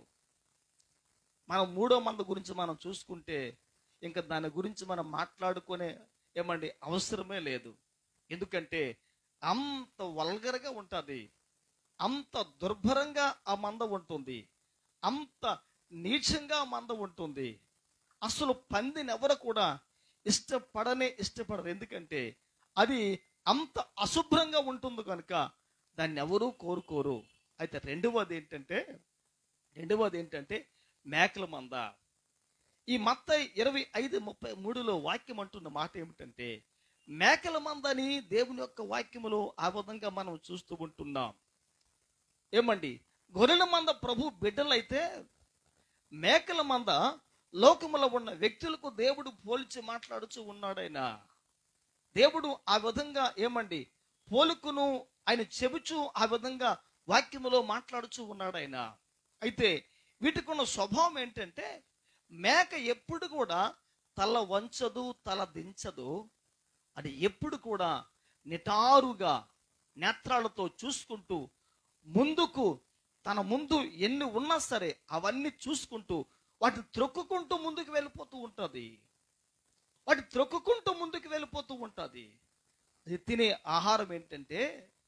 మనం మూడో మంద గురించి మనం చూసుకుంటే ఇంకా దాని గురించి మనం మాట్లాడుకునే ఏమండి అవసరమే లేదు ఎందుకంటే అంత వల్గరగా ఉంటుంది అంత దుర్భరంగా ఆ మంద ఉంటుంది అంత నీచంగా ఆ మంద ఉంటుంది అసలు పందిని ఎవరు కూడా ఇష్టపడనే ఇష్టపడరు ఎందుకంటే అది అంత అశుభ్రంగా ఉంటుంది కనుక దాన్ని ఎవరూ కోరుకోరు అయితే రెండవది ఏంటంటే రెండవది ఏంటంటే మేకల మంద ఈ మత్త ఇరవై ఐదు ముప్పై మూడులో వాక్యం అంటున్న మాట ఏమిటంటే మేకల మందని దేవుని యొక్క వాక్యములో ఆ విధంగా మనం చూస్తూ ఉంటున్నాం ఏమండి గొర్రెల మంద ప్రభు బిడ్డలైతే మేకల మంద లోకములో ఉన్న వ్యక్తులకు దేవుడు పోల్చి మాట్లాడుచూ ఉన్నాడైనా దేవుడు ఆ విధంగా ఏమండి పోలుకును ఆయన చెబుచూ ఆ విధంగా వాక్యములో మాట్లాడుచూ ఉన్నాడు ఆయన అయితే వీటికి ఉన్న స్వభావం ఏంటంటే మేక ఎప్పుడు కూడా తల వంచదు తల దించదు అది ఎప్పుడు కూడా నిటారుగా నేత్రాలతో చూసుకుంటూ ముందుకు తన ముందు ఎన్ని ఉన్నా సరే అవన్నీ చూసుకుంటూ వాటిని త్రొక్కుకుంటూ ముందుకు వెళ్ళిపోతూ ఉంటుంది వాటి త్రొక్కుకుంటూ ముందుకు వెళ్ళిపోతూ ఉంటుంది అది తినే ఆహారం ఏంటంటే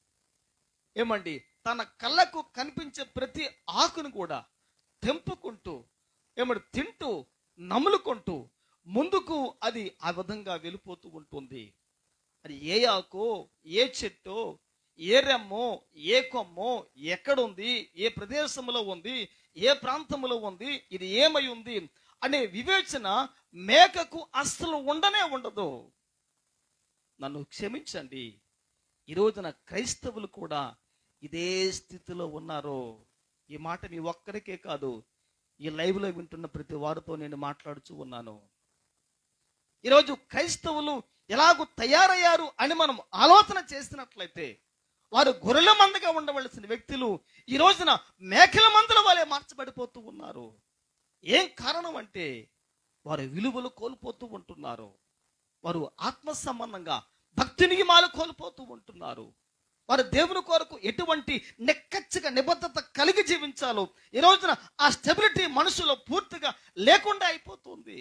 ఏమండి తన కళ్ళకు కనిపించే ప్రతి ఆకును కూడా తెంపుకుంటూ ఏమండి తింటూ నములుకుంటూ ముందుకు అది ఆ విధంగా వెళ్ళిపోతూ ఉంటుంది అది ఏ ఆకో ఏ చెట్టో ఏ రెమ్మో ఏ కొమ్మో ఎక్కడుంది ఏ ప్రదేశంలో ఉంది ఏ ప్రాంతంలో ఉంది ఇది ఏమై ఉంది అనే వివేచన మేకకు అస్సలు ఉండనే ఉండదు నన్ను క్షమించండి ఈ రోజున క్రైస్తవులు కూడా ఇదే స్థితిలో ఉన్నారు ఈ మాట మీ ఒక్కరికే కాదు ఈ లైవ్లో వింటున్న ప్రతి వారితో నేను మాట్లాడుతూ ఉన్నాను ఈరోజు క్రైస్తవులు ఎలాగూ తయారయ్యారు అని మనం ఆలోచన చేసినట్లయితే వారు గొర్రెల మందగా ఉండవలసిన వ్యక్తులు ఈ రోజున మేకల మందల వలె మార్చబడిపోతూ ఉన్నారు ఏం కారణం అంటే వారు విలువలు కోల్పోతూ ఉంటున్నారు వారు ఆత్మ సంబంధంగా భక్తి నియమాలు కోల్పోతూ ఉంటున్నారు వారు దేవుని కొరకు ఎటువంటి నెక్కచ్చిగా నిబద్ధత కలిగి జీవించాలో ఈ రోజున ఆ స్టెబిలిటీ మనసులో పూర్తిగా లేకుండా అయిపోతుంది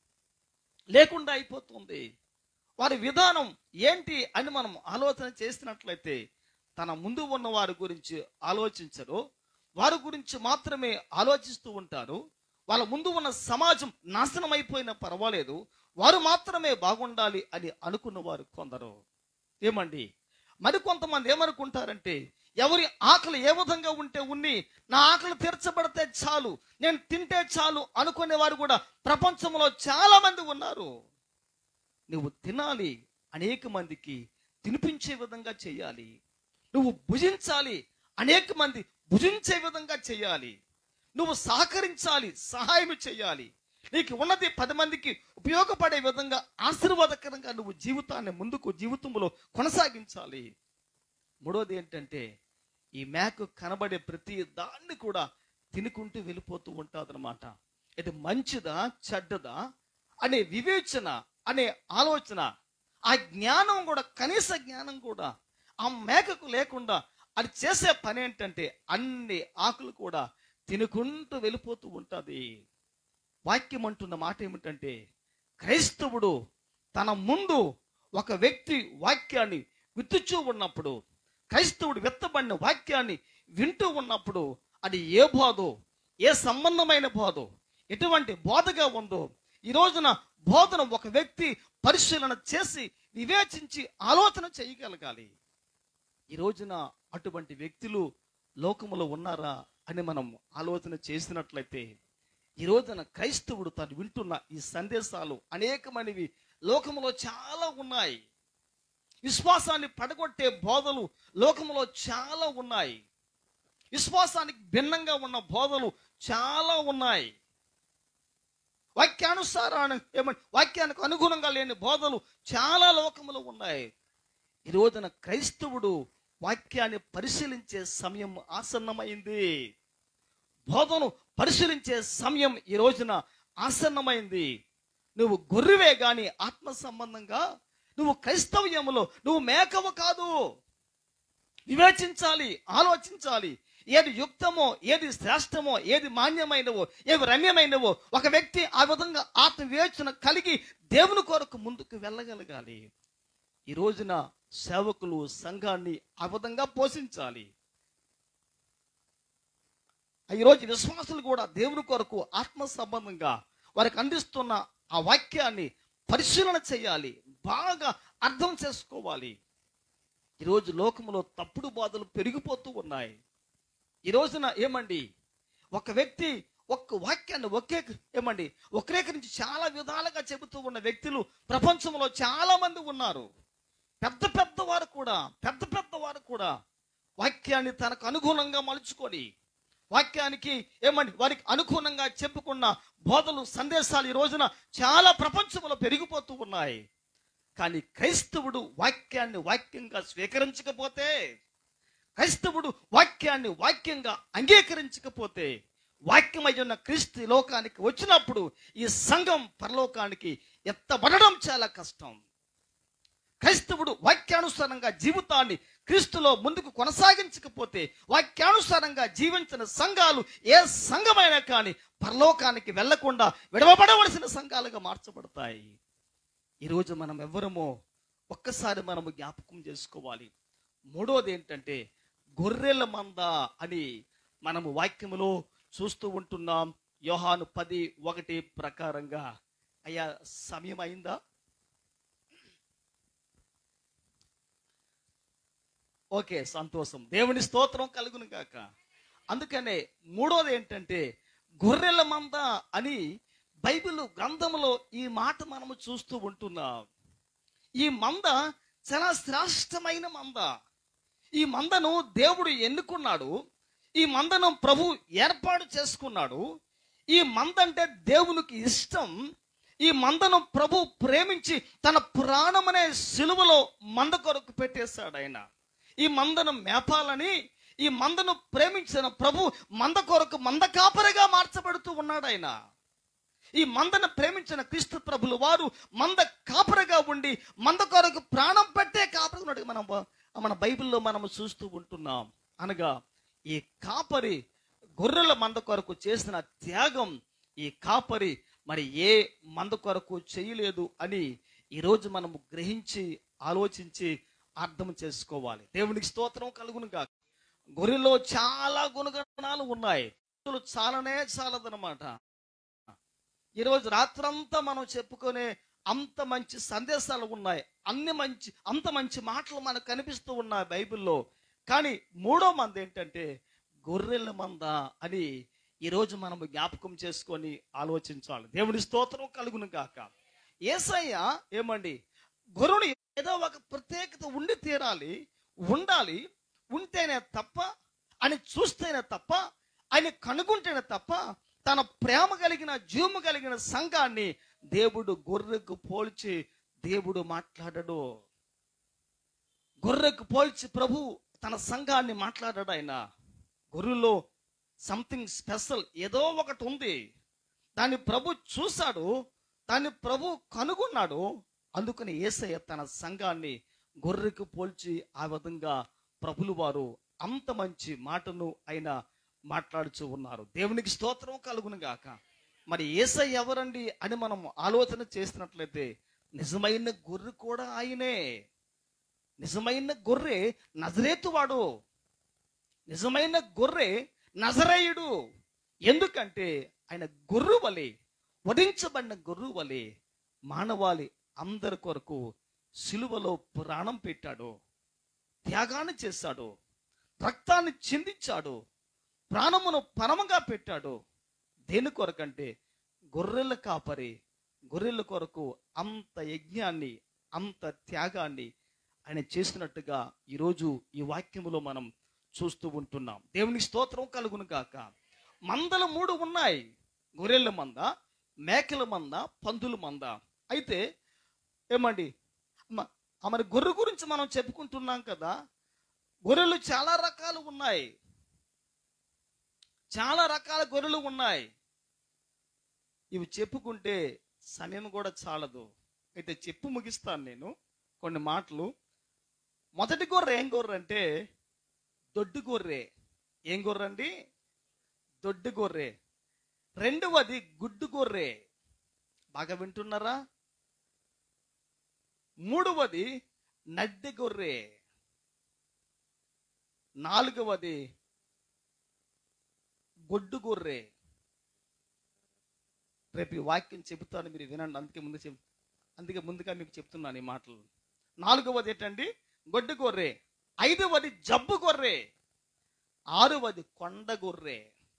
లేకుండా అయిపోతుంది వారి విధానం ఏంటి అని మనం ఆలోచన చేసినట్లయితే తన ముందు ఉన్న వారి గురించి ఆలోచించరు వారి గురించి మాత్రమే ఆలోచిస్తూ ఉంటారు వాళ్ళ ముందు ఉన్న సమాజం నాశనం అయిపోయినా పర్వాలేదు వారు మాత్రమే బాగుండాలి అని అనుకున్న వారు కొందరు ఏమండి మరి కొంతమంది ఏమనుకుంటారంటే ఎవరి ఆకలి ఏ విధంగా ఉంటే ఉన్ని నా ఆకలి తీర్చబడితే చాలు నేను తింటే చాలు అనుకునే వారు కూడా ప్రపంచంలో చాలా మంది ఉన్నారు నువ్వు తినాలి అనేక మందికి తినిపించే విధంగా చేయాలి నువ్వు భుజించాలి అనేక మంది భుజించే విధంగా చేయాలి నువ్వు సహకరించాలి సహాయం చేయాలి నీకు ఉన్నది పది మందికి ఉపయోగపడే విధంగా ఆశీర్వాదకరంగా నువ్వు జీవితాన్ని ముందుకు జీవితంలో కొనసాగించాలి మూడోది ఏంటంటే ఈ మేక కనబడే ప్రతి దాన్ని కూడా తినుకుంటూ వెళ్ళిపోతూ ఉంటుంది ఇది మంచిదా చెడ్డదా అనే వివేచన అనే ఆలోచన ఆ జ్ఞానం కూడా కనీస జ్ఞానం కూడా ఆ మేకకు లేకుండా అది చేసే పని ఏంటంటే అన్ని ఆకులు కూడా తినుకుంటూ వెళ్ళిపోతూ ఉంటుంది వాక్యం అంటున్న మాట ఏమిటంటే క్రైస్తవుడు తన ముందు ఒక వ్యక్తి వాక్యాన్ని విత్తుచూ ఉన్నప్పుడు క్రైస్తవుడు విత్తబడిన వాక్యాన్ని వింటూ ఉన్నప్పుడు అది ఏ బోధో ఏ సంబంధమైన బోధో ఎటువంటి బోధగా ఉందో ఈ రోజున బోధన ఒక వ్యక్తి పరిశీలన చేసి వివేచించి ఆలోచన చేయగలగాలి ఈ రోజున అటువంటి వ్యక్తులు లోకములో ఉన్నారా అని మనం ఆలోచన చేసినట్లయితే ఈ రోజున క్రైస్తవుడు తను వింటున్న ఈ సందేశాలు అనేకమైనవి లోకములో చాలా ఉన్నాయి విశ్వాసాన్ని పడగొట్టే బోధలు లోకములో చాలా ఉన్నాయి విశ్వాసానికి భిన్నంగా ఉన్న బోధలు చాలా ఉన్నాయి వాక్యానుసారాన్ని ఏమంటే వాక్యానికి అనుగుణంగా లేని బోధలు చాలా లోకములో ఉన్నాయి ఈ రోజున క్రైస్తవుడు వాక్యాన్ని పరిశీలించే సమయం ఆసన్నమైంది బోధను పరిశీలించే సమయం ఈ రోజున ఆసన్నమైంది నువ్వు గొర్రెవే గాని ఆత్మ సంబంధంగా నువ్వు క్రైస్తవ్యములో నువ్వు మేకవు కాదు వివేచించాలి ఆలోచించాలి ఏది యుక్తమో ఏది శ్రేష్టమో ఏది మాన్యమైనవో ఏవి రమ్యమైనవో ఒక వ్యక్తి ఆ విధంగా ఆత్మ వివేచన కలిగి దేవుని కొరకు ముందుకు వెళ్ళగలగాలి ఈ రోజున సేవకులు సంఘాన్ని ఆ విధంగా పోషించాలి ఈరోజు విశ్వాసులు కూడా దేవుని కొరకు ఆత్మ సంబంధంగా వారికి అందిస్తున్న ఆ వాక్యాన్ని పరిశీలన చేయాలి బాగా అర్థం చేసుకోవాలి ఈరోజు లోకంలో తప్పుడు బాధలు పెరిగిపోతూ ఉన్నాయి ఈ రోజున ఏమండి ఒక వ్యక్తి ఒక్క వాక్యాన్ని ఒకే ఏమండి వక్రీకరించి చాలా విధాలుగా చెబుతూ ఉన్న వ్యక్తులు ప్రపంచంలో చాలా మంది ఉన్నారు పెద్ద పెద్ద వారు కూడా పెద్ద పెద్ద వారు కూడా వాక్యాన్ని తనకు అనుగుణంగా మలుచుకొని వాక్యానికి ఏమండి వారికి అనుగుణంగా చెప్పుకున్న బోధలు సందేశాలు ఈ రోజున చాలా ప్రపంచంలో పెరిగిపోతూ ఉన్నాయి కానీ క్రైస్తవుడు వాక్యాన్ని వాక్యంగా స్వీకరించకపోతే క్రైస్తవుడు వాక్యాన్ని వాక్యంగా అంగీకరించకపోతే వాక్యమై ఉన్న క్రీస్తు ఈ లోకానికి వచ్చినప్పుడు ఈ సంఘం పరలోకానికి ఎత్తబడడం చాలా కష్టం క్రైస్తవుడు వాక్యానుసారంగా జీవితాన్ని క్రీస్తులో ముందుకు కొనసాగించకపోతే వాక్యానుసారంగా జీవించిన సంఘాలు ఏ సంఘమైనా కానీ పరలోకానికి వెళ్లకుండా విడవబడవలసిన సంఘాలుగా మార్చబడతాయి ఈరోజు మనం ఎవ్వరమో ఒక్కసారి మనము జ్ఞాపకం చేసుకోవాలి మూడోది ఏంటంటే గొర్రెల మంద అని మనము వాక్యములో చూస్తూ ఉంటున్నాం యోహాను పది ఒకటి ప్రకారంగా అయ్యా సమయం అయిందా ఓకే సంతోషం దేవుని స్తోత్రం కలుగును గాక అందుకనే మూడోది ఏంటంటే గొర్రెల మంద అని బైబిల్ గ్రంథంలో ఈ మాట మనము చూస్తూ ఉంటున్నాం ఈ మంద చాలా శ్రేష్టమైన మంద ఈ మందను దేవుడు ఎన్నుకున్నాడు ఈ మందను ప్రభు ఏర్పాటు చేసుకున్నాడు ఈ మంద అంటే దేవునికి ఇష్టం ఈ మందను ప్రభు ప్రేమించి తన ప్రాణమనే సిలువలో మంద కొరకు పెట్టేశాడు ఆయన ఈ మందను మేపాలని ఈ మందను ప్రేమించిన ప్రభు మంద కొరకు మంద కాపరిగా మార్చబడుతూ ఉన్నాడు ఆయన ఈ మందను ప్రేమించిన క్రీస్తు ప్రభులు వారు మంద కాపరిగా ఉండి మంద కొరకు ప్రాణం పెట్టే కాపరి ఉన్నాడు మనం మన బైబిల్లో మనం చూస్తూ ఉంటున్నాం అనగా ఈ కాపరి గొర్రెల మంద కొరకు చేసిన త్యాగం ఈ కాపరి మరి ఏ మంద కొరకు చేయలేదు అని ఈరోజు మనము గ్రహించి ఆలోచించి అర్థం చేసుకోవాలి దేవునికి స్తోత్రం కలుగును కాక గొర్రెలో చాలా గుణగణాలు ఉన్నాయి చాలనే చాలదనమాట ఈరోజు రాత్రంతా మనం చెప్పుకునే అంత మంచి సందేశాలు ఉన్నాయి అన్ని మంచి అంత మంచి మాటలు మనకు కనిపిస్తూ ఉన్నాయి బైబిల్లో కానీ మూడో మంది ఏంటంటే గొర్రెల మంద అని ఈరోజు మనం జ్ఞాపకం చేసుకొని ఆలోచించాలి దేవుని స్తోత్రం కలుగును గాక ఏసయ్య ఏమండి గొర్రెలు ఏదో ఒక ప్రత్యేకత ఉండి తీరాలి ఉండాలి ఉంటేనే తప్ప అని చూస్తేనే తప్ప ఆయన కనుగొంటేనే తప్ప తన ప్రేమ కలిగిన జీవము కలిగిన సంఘాన్ని దేవుడు గొర్రెకు పోల్చి దేవుడు మాట్లాడడు గొర్రెకు పోల్చి ప్రభు తన సంఘాన్ని మాట్లాడాడు ఆయన గొర్రెలో సంథింగ్ స్పెషల్ ఏదో ఒకటి ఉంది దాన్ని ప్రభు చూశాడు దాన్ని ప్రభు కనుగొన్నాడు అందుకని ఏసయ్య తన సంఘాన్ని గొర్రెకు పోల్చి ఆ విధంగా ప్రభులు వారు అంత మంచి మాటను ఆయన మాట్లాడుచూ ఉన్నారు దేవునికి స్తోత్రం కలుగును గాక మరి ఏసై ఎవరండి అని మనం ఆలోచన చేసినట్లయితే నిజమైన గొర్రె కూడా ఆయనే నిజమైన గొర్రె నజరేతువాడు నిజమైన గొర్రె నజరేయుడు ఎందుకంటే ఆయన గొర్రు వలె వధించబడిన గొర్రు వలె మానవాళి అందరి కొరకు సిలువలో ప్రాణం పెట్టాడు త్యాగాన్ని చేశాడు రక్తాన్ని చిందించాడు ప్రాణమును పరమగా పెట్టాడు దేని కొరకంటే గొర్రెల కాపరి గొర్రెల కొరకు అంత యజ్ఞాన్ని అంత త్యాగాన్ని ఆయన చేసినట్టుగా ఈరోజు ఈ వాక్యములో మనం చూస్తూ ఉంటున్నాం దేవుని స్తోత్రం కలుగును గాక మందలు మూడు ఉన్నాయి గొర్రెల మంద మేకల మంద పందుల మంద అయితే ఏమండి మ- ఆ మరి గొర్రె గురించి మనం చెప్పుకుంటున్నాం కదా గొర్రెలు చాలా రకాలు ఉన్నాయి చాలా రకాల గొర్రెలు ఉన్నాయి ఇవి చెప్పుకుంటే సమయం కూడా చాలదు అయితే చెప్పు ముగిస్తాను నేను కొన్ని మాటలు మొదటి గొర్రె ఏం గొర్రె అంటే దొడ్డు గొర్రె ఏం గొర్రె అండి దొడ్డు గొర్రె రెండవది గుడ్డు గొర్రె బాగా వింటున్నారా మూడవది నడ్డి గొర్రె నాలుగవది గొడ్డు గొర్రె రేపు ఈ వాక్యం చెబుతాను మీరు వినండి అందుకే ముందు చెప్ అందుకే ముందుగా మీకు చెప్తున్నాను ఈ మాటలు నాలుగవది ఏంటండి గొడ్డు గొర్రె ఐదవది జబ్బు గొర్రె ఆరవది కొండ గొర్రె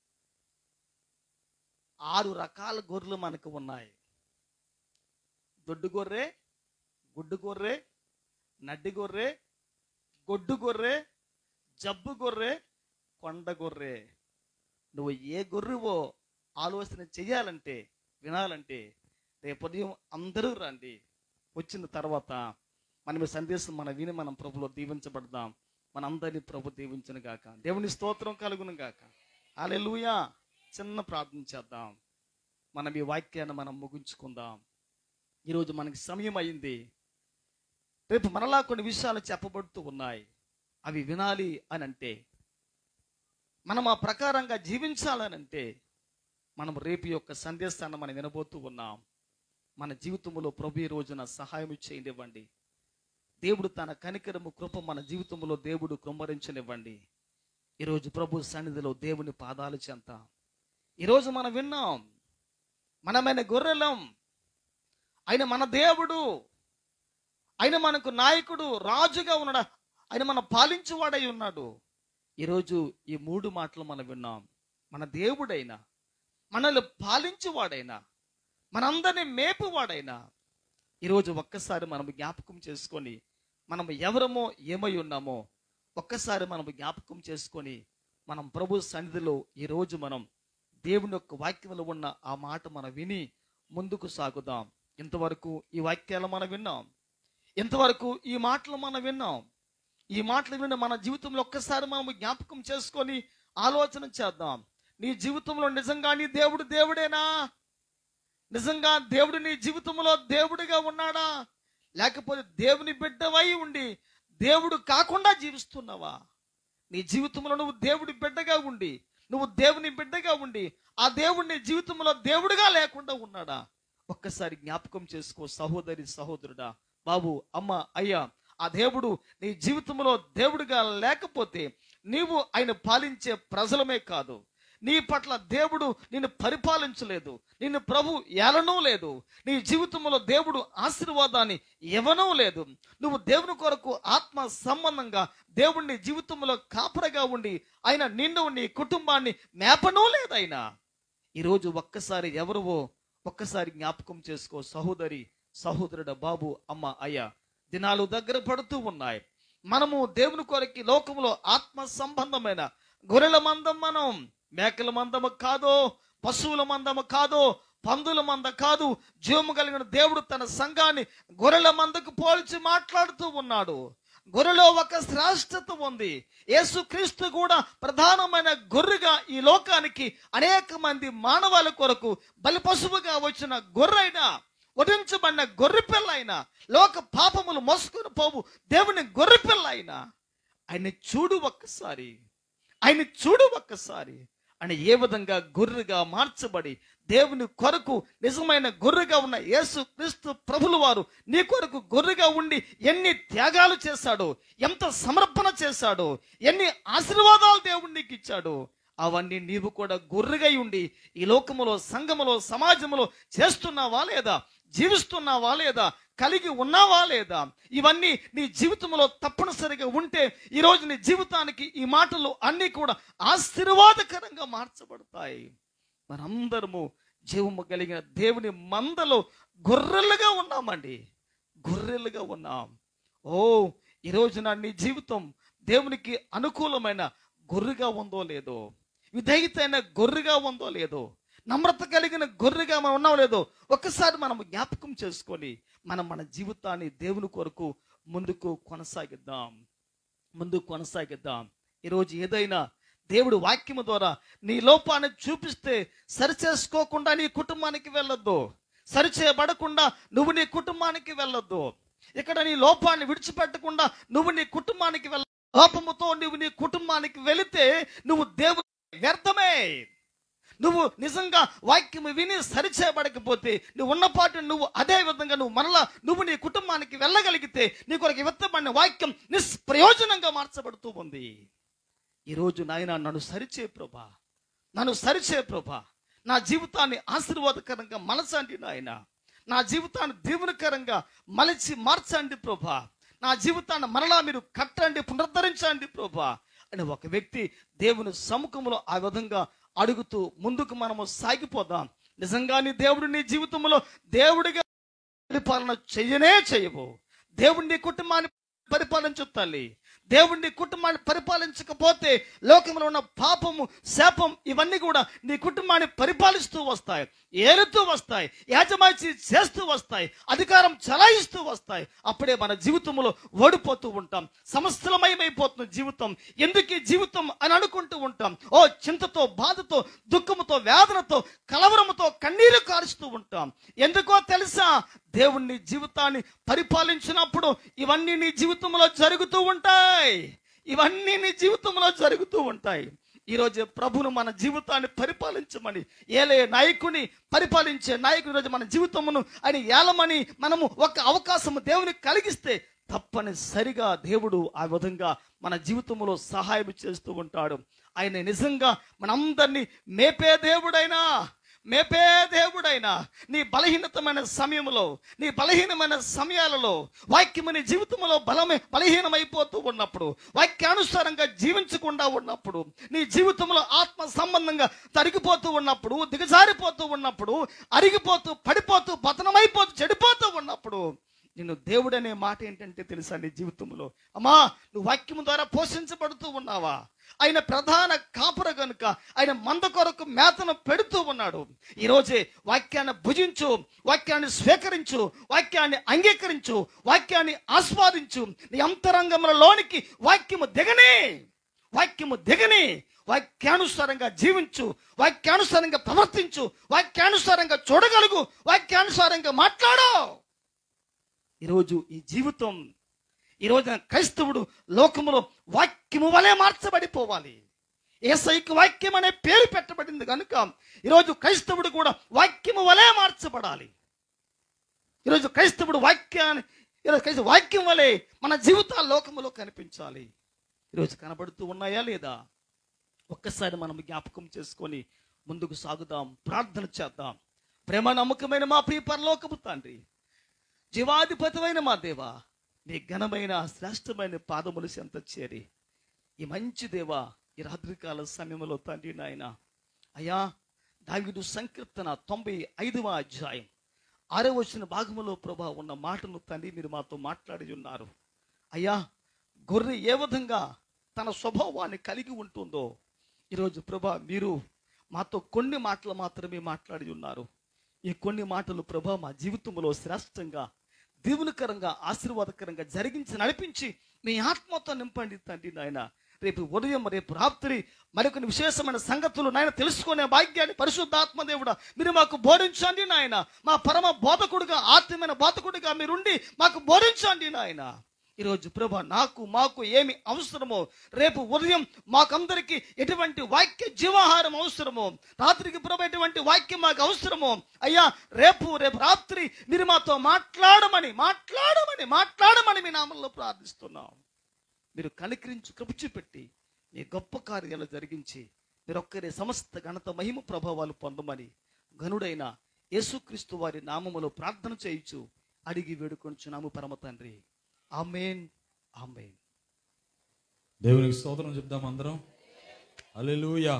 ఆరు రకాల గొర్రెలు మనకు ఉన్నాయి దొడ్డు గొర్రె గుడ్డు గొర్రె నడ్డి గొర్రె గొడ్డు గొర్రె జబ్బు గొర్రె కొండ గొర్రె నువ్వు ఏ గొర్రెవో ఆలోచన చెయ్యాలంటే వినాలంటే రేపు ఉదయం అందరూ రండి వచ్చిన తర్వాత మనం ఈ సందేశం మన విని మనం ప్రభులో దీవించబడదాం మనందరినీ ప్రభు దీవించను గాక దేవుని స్తోత్రం కలుగును గాక అలెలుయా చిన్న ప్రార్థన చేద్దాం మనం ఈ వాక్యాన్ని మనం ముగించుకుందాం ఈరోజు మనకి సమయం అయింది రేపు మనలా కొన్ని విషయాలు చెప్పబడుతూ ఉన్నాయి అవి వినాలి అని అంటే మనం ఆ ప్రకారంగా జీవించాలనంటే మనం రేపు యొక్క సందేశాన్ని మనం వినబోతూ ఉన్నాం మన జీవితంలో ప్రభు ఈ రోజున సహాయం చేయనివ్వండి దేవుడు తన కనికరము కృప మన జీవితంలో దేవుడు కృమ్మరించనివ్వండి ఈరోజు ప్రభు సన్నిధిలో దేవుని పాదాలు చెంత ఈరోజు మనం విన్నాం మనమైన గొర్రెలం ఆయన మన దేవుడు ఆయన మనకు నాయకుడు రాజుగా ఉన్నాడు ఆయన మన పాలించువాడై ఉన్నాడు ఈరోజు ఈ మూడు మాటలు మనం విన్నాం మన దేవుడైనా మనల్ని పాలించువాడైనా మనందరినీ మేపువాడైనా ఈరోజు ఒక్కసారి మనం జ్ఞాపకం చేసుకొని మనం ఎవరమో ఏమై ఉన్నామో ఒక్కసారి మనం జ్ఞాపకం చేసుకొని మనం ప్రభు సన్నిధిలో ఈరోజు మనం దేవుని యొక్క వాక్యంలో ఉన్న ఆ మాట మనం విని ముందుకు సాగుదాం ఇంతవరకు ఈ వాక్యాలు మనం విన్నాం ఇంతవరకు ఈ మాటలు మనం విన్నాం ఈ మాటలు విన్న మన జీవితంలో ఒక్కసారి మనం జ్ఞాపకం చేసుకొని ఆలోచన చేద్దాం నీ జీవితంలో నిజంగా నీ దేవుడు దేవుడేనా నిజంగా దేవుడు నీ జీవితంలో దేవుడిగా ఉన్నాడా లేకపోతే దేవుని బిడ్డవై ఉండి దేవుడు కాకుండా జీవిస్తున్నావా నీ జీవితంలో నువ్వు దేవుడి బిడ్డగా ఉండి నువ్వు దేవుని బిడ్డగా ఉండి ఆ దేవుడు నీ జీవితంలో దేవుడిగా లేకుండా ఉన్నాడా ఒక్కసారి జ్ఞాపకం చేసుకో సహోదరి సహోదరుడా బాబు అమ్మ అయ్యా ఆ దేవుడు నీ జీవితంలో దేవుడిగా లేకపోతే నీవు ఆయన పాలించే ప్రజలమే కాదు నీ పట్ల దేవుడు నిన్ను పరిపాలించలేదు నిన్ను ప్రభు ఏలనూ లేదు నీ జీవితంలో దేవుడు ఆశీర్వాదాన్ని ఇవ్వనూ లేదు నువ్వు దేవుని కొరకు ఆత్మ సంబంధంగా దేవుడిని జీవితంలో కాపరగా ఉండి ఆయన నిన్ను నీ కుటుంబాన్ని మేపనూ లేదు ఆయన ఈరోజు ఒక్కసారి ఎవరువో ఒక్కసారి జ్ఞాపకం చేసుకో సహోదరి సహోదరుడ బాబు అమ్మ అయ్య దినాలు దగ్గర పడుతూ ఉన్నాయి మనము దేవుని కొరకి లోకంలో ఆత్మ సంబంధమైన గొర్రెల మందం మనం మేకల మందము కాదో పశువుల మందము కాదో పందుల మంద కాదు జీవము కలిగిన దేవుడు తన సంఘాన్ని గొర్రెల మందకు పోల్చి మాట్లాడుతూ ఉన్నాడు గొర్రెలో ఒక శ్రేష్టత ఉంది యేసుక్రీస్తు కూడా ప్రధానమైన గొర్రెగా ఈ లోకానికి అనేక మంది మానవాళి కొరకు బలి పశువుగా వచ్చిన గొర్రెైనా వధించబడిన గొర్రె పిల్ల అయినా లోక పాపములు మోసుకుని పోవు దేవుని గొర్రె పిల్ల అయినా ఆయన చూడు ఒక్కసారి ఆయన చూడు ఒక్కసారి ఆయన ఏ విధంగా గొర్రెగా మార్చబడి దేవుని కొరకు నిజమైన గొర్రెగా ఉన్న యేసు క్రీస్తు ప్రభులు వారు నీ కొరకు గొర్రెగా ఉండి ఎన్ని త్యాగాలు చేశాడో ఎంత సమర్పణ చేశాడో ఎన్ని ఆశీర్వాదాలు దేవుడు నీకు ఇచ్చాడో అవన్నీ నీవు కూడా గొర్రెగా ఉండి ఈ లోకములో సంఘములో సమాజంలో చేస్తున్నావా లేదా జీవిస్తున్నావా లేదా కలిగి ఉన్నావా లేదా ఇవన్నీ నీ జీవితంలో తప్పనిసరిగా ఉంటే ఈరోజు నీ జీవితానికి ఈ మాటలు అన్నీ కూడా ఆశీర్వాదకరంగా మార్చబడతాయి మనందరము జీవము కలిగిన దేవుని మందలో గొర్రెలుగా ఉన్నామండి గొర్రెలుగా ఉన్నాం ఓ ఈరోజు నా నీ జీవితం దేవునికి అనుకూలమైన గొర్రెగా ఉందో లేదో విధేయతైన గొర్రెగా ఉందో లేదో నమ్రత కలిగిన గొర్రెగా మనం ఉన్నాం లేదో ఒక్కసారి మనం జ్ఞాపకం చేసుకొని మనం మన జీవితాన్ని దేవుని కొరకు ముందుకు కొనసాగిద్దాం ముందుకు కొనసాగిద్దాం ఈరోజు ఏదైనా దేవుడు వాక్యము ద్వారా నీ లోపాన్ని చూపిస్తే సరిచేసుకోకుండా నీ కుటుంబానికి వెళ్ళొద్దు సరిచేయబడకుండా నువ్వు నీ కుటుంబానికి వెళ్ళొద్దు ఇక్కడ నీ లోపాన్ని విడిచిపెట్టకుండా నువ్వు నీ కుటుంబానికి వెళ్ళ లోపముతో నువ్వు నీ కుటుంబానికి వెళితే నువ్వు దేవుని వ్యర్థమే నువ్వు నిజంగా వాక్యము విని సరిచేయబడకపోతే నువ్వు ఉన్నపాటు నువ్వు అదే విధంగా నువ్వు మరలా నువ్వు నీ కుటుంబానికి వెళ్ళగలిగితే నీ కొరకు విత్తబడిన వాక్యం నిష్ప్రయోజనంగా మార్చబడుతూ ఉంది ఈరోజు నాయన నన్ను సరిచే ప్రభా నన్ను సరిచే ప్రభా నా జీవితాన్ని ఆశీర్వాదకరంగా మలచండి నాయన నా జీవితాన్ని దీవెనకరంగా మలచి మార్చండి ప్రభా నా జీవితాన్ని మరలా మీరు కట్టండి పునరుద్ధరించండి ప్రభా అని ఒక వ్యక్తి దేవుని సముఖంలో ఆ విధంగా అడుగుతూ ముందుకు మనము సాగిపోదాం నిజంగా నీ దేవుడు నీ జీవితంలో దేవుడిగా పరిపాలన చెయ్యనే చెయ్యవు దేవుడి నీ కుటుంబాన్ని పరిపాలించు తల్లి దేవుడి కుటుంబాన్ని పరిపాలించకపోతే లోకంలో ఉన్న పాపము శాపం ఇవన్నీ కూడా నీ కుటుంబాన్ని పరిపాలిస్తూ వస్తాయి ఏలుతూ వస్తాయి యాజమాచి చేస్తూ వస్తాయి అధికారం చలాయిస్తూ వస్తాయి అప్పుడే మన జీవితంలో ఓడిపోతూ ఉంటాం సమస్తలమయమైపోతుంది జీవితం ఎందుకు ఈ జీవితం అని అనుకుంటూ ఉంటాం ఓ చింతతో బాధతో దుఃఖముతో వేదనతో కలవరముతో కన్నీరు కారుస్తూ ఉంటాం ఎందుకో తెలుసా దేవుణ్ణి జీవితాన్ని పరిపాలించినప్పుడు ఇవన్నీ నీ జీవితంలో జరుగుతూ ఉంటాయి ఇవన్నీ నీ జీవితంలో జరుగుతూ ఉంటాయి ఈరోజు ప్రభును మన జీవితాన్ని పరిపాలించమని ఏలే నాయకుని పరిపాలించే నాయకుని ఈరోజు మన జీవితమును అని ఏలమని మనము ఒక అవకాశము దేవునికి కలిగిస్తే తప్పనిసరిగా దేవుడు ఆ విధంగా మన జీవితంలో సహాయం చేస్తూ ఉంటాడు ఆయన నిజంగా మనందరినీ మేపే దేవుడైనా మేపే దేవుడైనా నీ బలహీనతమైన సమయంలో నీ బలహీనమైన సమయాలలో వాక్యము నీ జీవితంలో బలమే బలహీనమైపోతూ ఉన్నప్పుడు వాక్యానుసారంగా జీవించకుండా ఉన్నప్పుడు నీ జీవితంలో ఆత్మ సంబంధంగా తరిగిపోతూ ఉన్నప్పుడు దిగజారిపోతూ ఉన్నప్పుడు అరిగిపోతూ పడిపోతూ పతనమైపోతూ చెడిపోతూ ఉన్నప్పుడు నిన్ను దేవుడు అనే మాట ఏంటంటే తెలుసా నీ జీవితంలో అమ్మా నువ్వు వాక్యం ద్వారా పోషించబడుతూ ఉన్నావా ఆయన ప్రధాన కాపుర గనుక ఆయన మంద కొరకు మేతను పెడుతూ ఉన్నాడు ఈరోజే వాక్యాన్ని భుజించు వాక్యాన్ని స్వీకరించు వాక్యాన్ని అంగీకరించు వాక్యాన్ని ఆస్వాదించు నీ అంతరంగంలోనికి వాక్యము దిగనే వాక్యము దిగని వాక్యానుసారంగా జీవించు వాక్యానుసారంగా ప్రవర్తించు వాక్యానుసారంగా చూడగలుగు వాక్యానుసారంగా మాట్లాడు ఈరోజు ఈ జీవితం ఈరోజు క్రైస్తవుడు లోకములో వాక్యము వలె మార్చబడిపోవాలి ఏసైకి వాక్యం అనే పేరు పెట్టబడింది కనుక ఈరోజు క్రైస్తవుడు కూడా వాక్యము వలె మార్చబడాలి ఈరోజు క్రైస్తవుడు వాక్యాన్ని ఈరోజు క్రైస్తవ వాక్యం వలె మన జీవితాల లోకములో కనిపించాలి ఈరోజు కనబడుతూ ఉన్నాయా లేదా ఒక్కసారి మనం జ్ఞాపకం చేసుకొని ముందుకు సాగుదాం ప్రార్థన చేద్దాం ప్రేమ నమ్మకమైన మా ప్రియ పరలోకపు తండ్రి జీవాధిపతమైన మా దేవా నీ ఘనమైన శ్రేష్టమైన పాదములు చెంత చేరి ఈ మంచి దేవా ఈ రాత్రికాల సమయంలో తండ్రి నాయన అయ్యా దావిడు సంకీర్తన తొంభై ఐదవ అధ్యాయం ఆరో వచ్చిన భాగములో ప్రభా ఉన్న మాటను తండ్రి మీరు మాతో మాట్లాడి ఉన్నారు అయ్యా గొర్రె ఏ విధంగా తన స్వభావాన్ని కలిగి ఉంటుందో ఈరోజు ప్రభా మీరు మాతో కొన్ని మాటలు మాత్రమే మాట్లాడి ఉన్నారు ఈ కొన్ని మాటలు ప్రభా మా జీవితంలో శ్రేష్టంగా దీవునికరంగా ఆశీర్వాదకరంగా జరిగించి నడిపించి మీ ఆత్మతో నింపండి తండ్రి నాయన రేపు ఉదయం రేపు రాత్రి మరికొన్ని విశేషమైన సంగతులు నాయన తెలుసుకునే భాగ్యాన్ని పరిశుద్ధాత్మ దేవుడా మీరు మాకు బోధించండి నాయన మా పరమ బోధకుడుగా ఆత్మీయమైన బోధకుడిగా మీరుండి మాకు బోధించండి నాయన ఈరోజు ప్రభా నాకు మాకు ఏమి అవసరమో రేపు ఉదయం మాకందరికి ఎటువంటి వాక్య జీవాహారం అవసరమో రాత్రికి ప్రభు ఎటువంటి వాక్యం మాకు అవసరమో అయ్యా రేపు రేపు రాత్రి మీరు మాతో మాట్లాడమని మాట్లాడమని మాట్లాడమని మీ నామంలో ప్రార్థిస్తున్నాం మీరు కనికరించి కృప చూపెట్టి మీ గొప్ప కార్యాలు జరిగించి మీరు ఒక్కరే సమస్త ఘనత మహిమ ప్రభావాలు పొందమని ఘనుడైన యేసుక్రీస్తు వారి నామములో ప్రార్థన చేయించు అడిగి వేడుకొంచున్నాము పరమ తండ్రి ఆమెన్ ఆమెన్ దేవునికి స్తోత్రం చెప్దాం అందరం అలెలుయా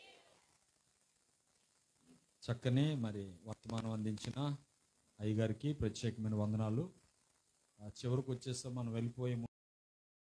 చక్కని మరి వర్తమానం అందించిన అయ్యగారికి ప్రత్యేకమైన వందనాలు ఆ చివరికి వచ్చేస్తే మనం వెళ్ళిపోయే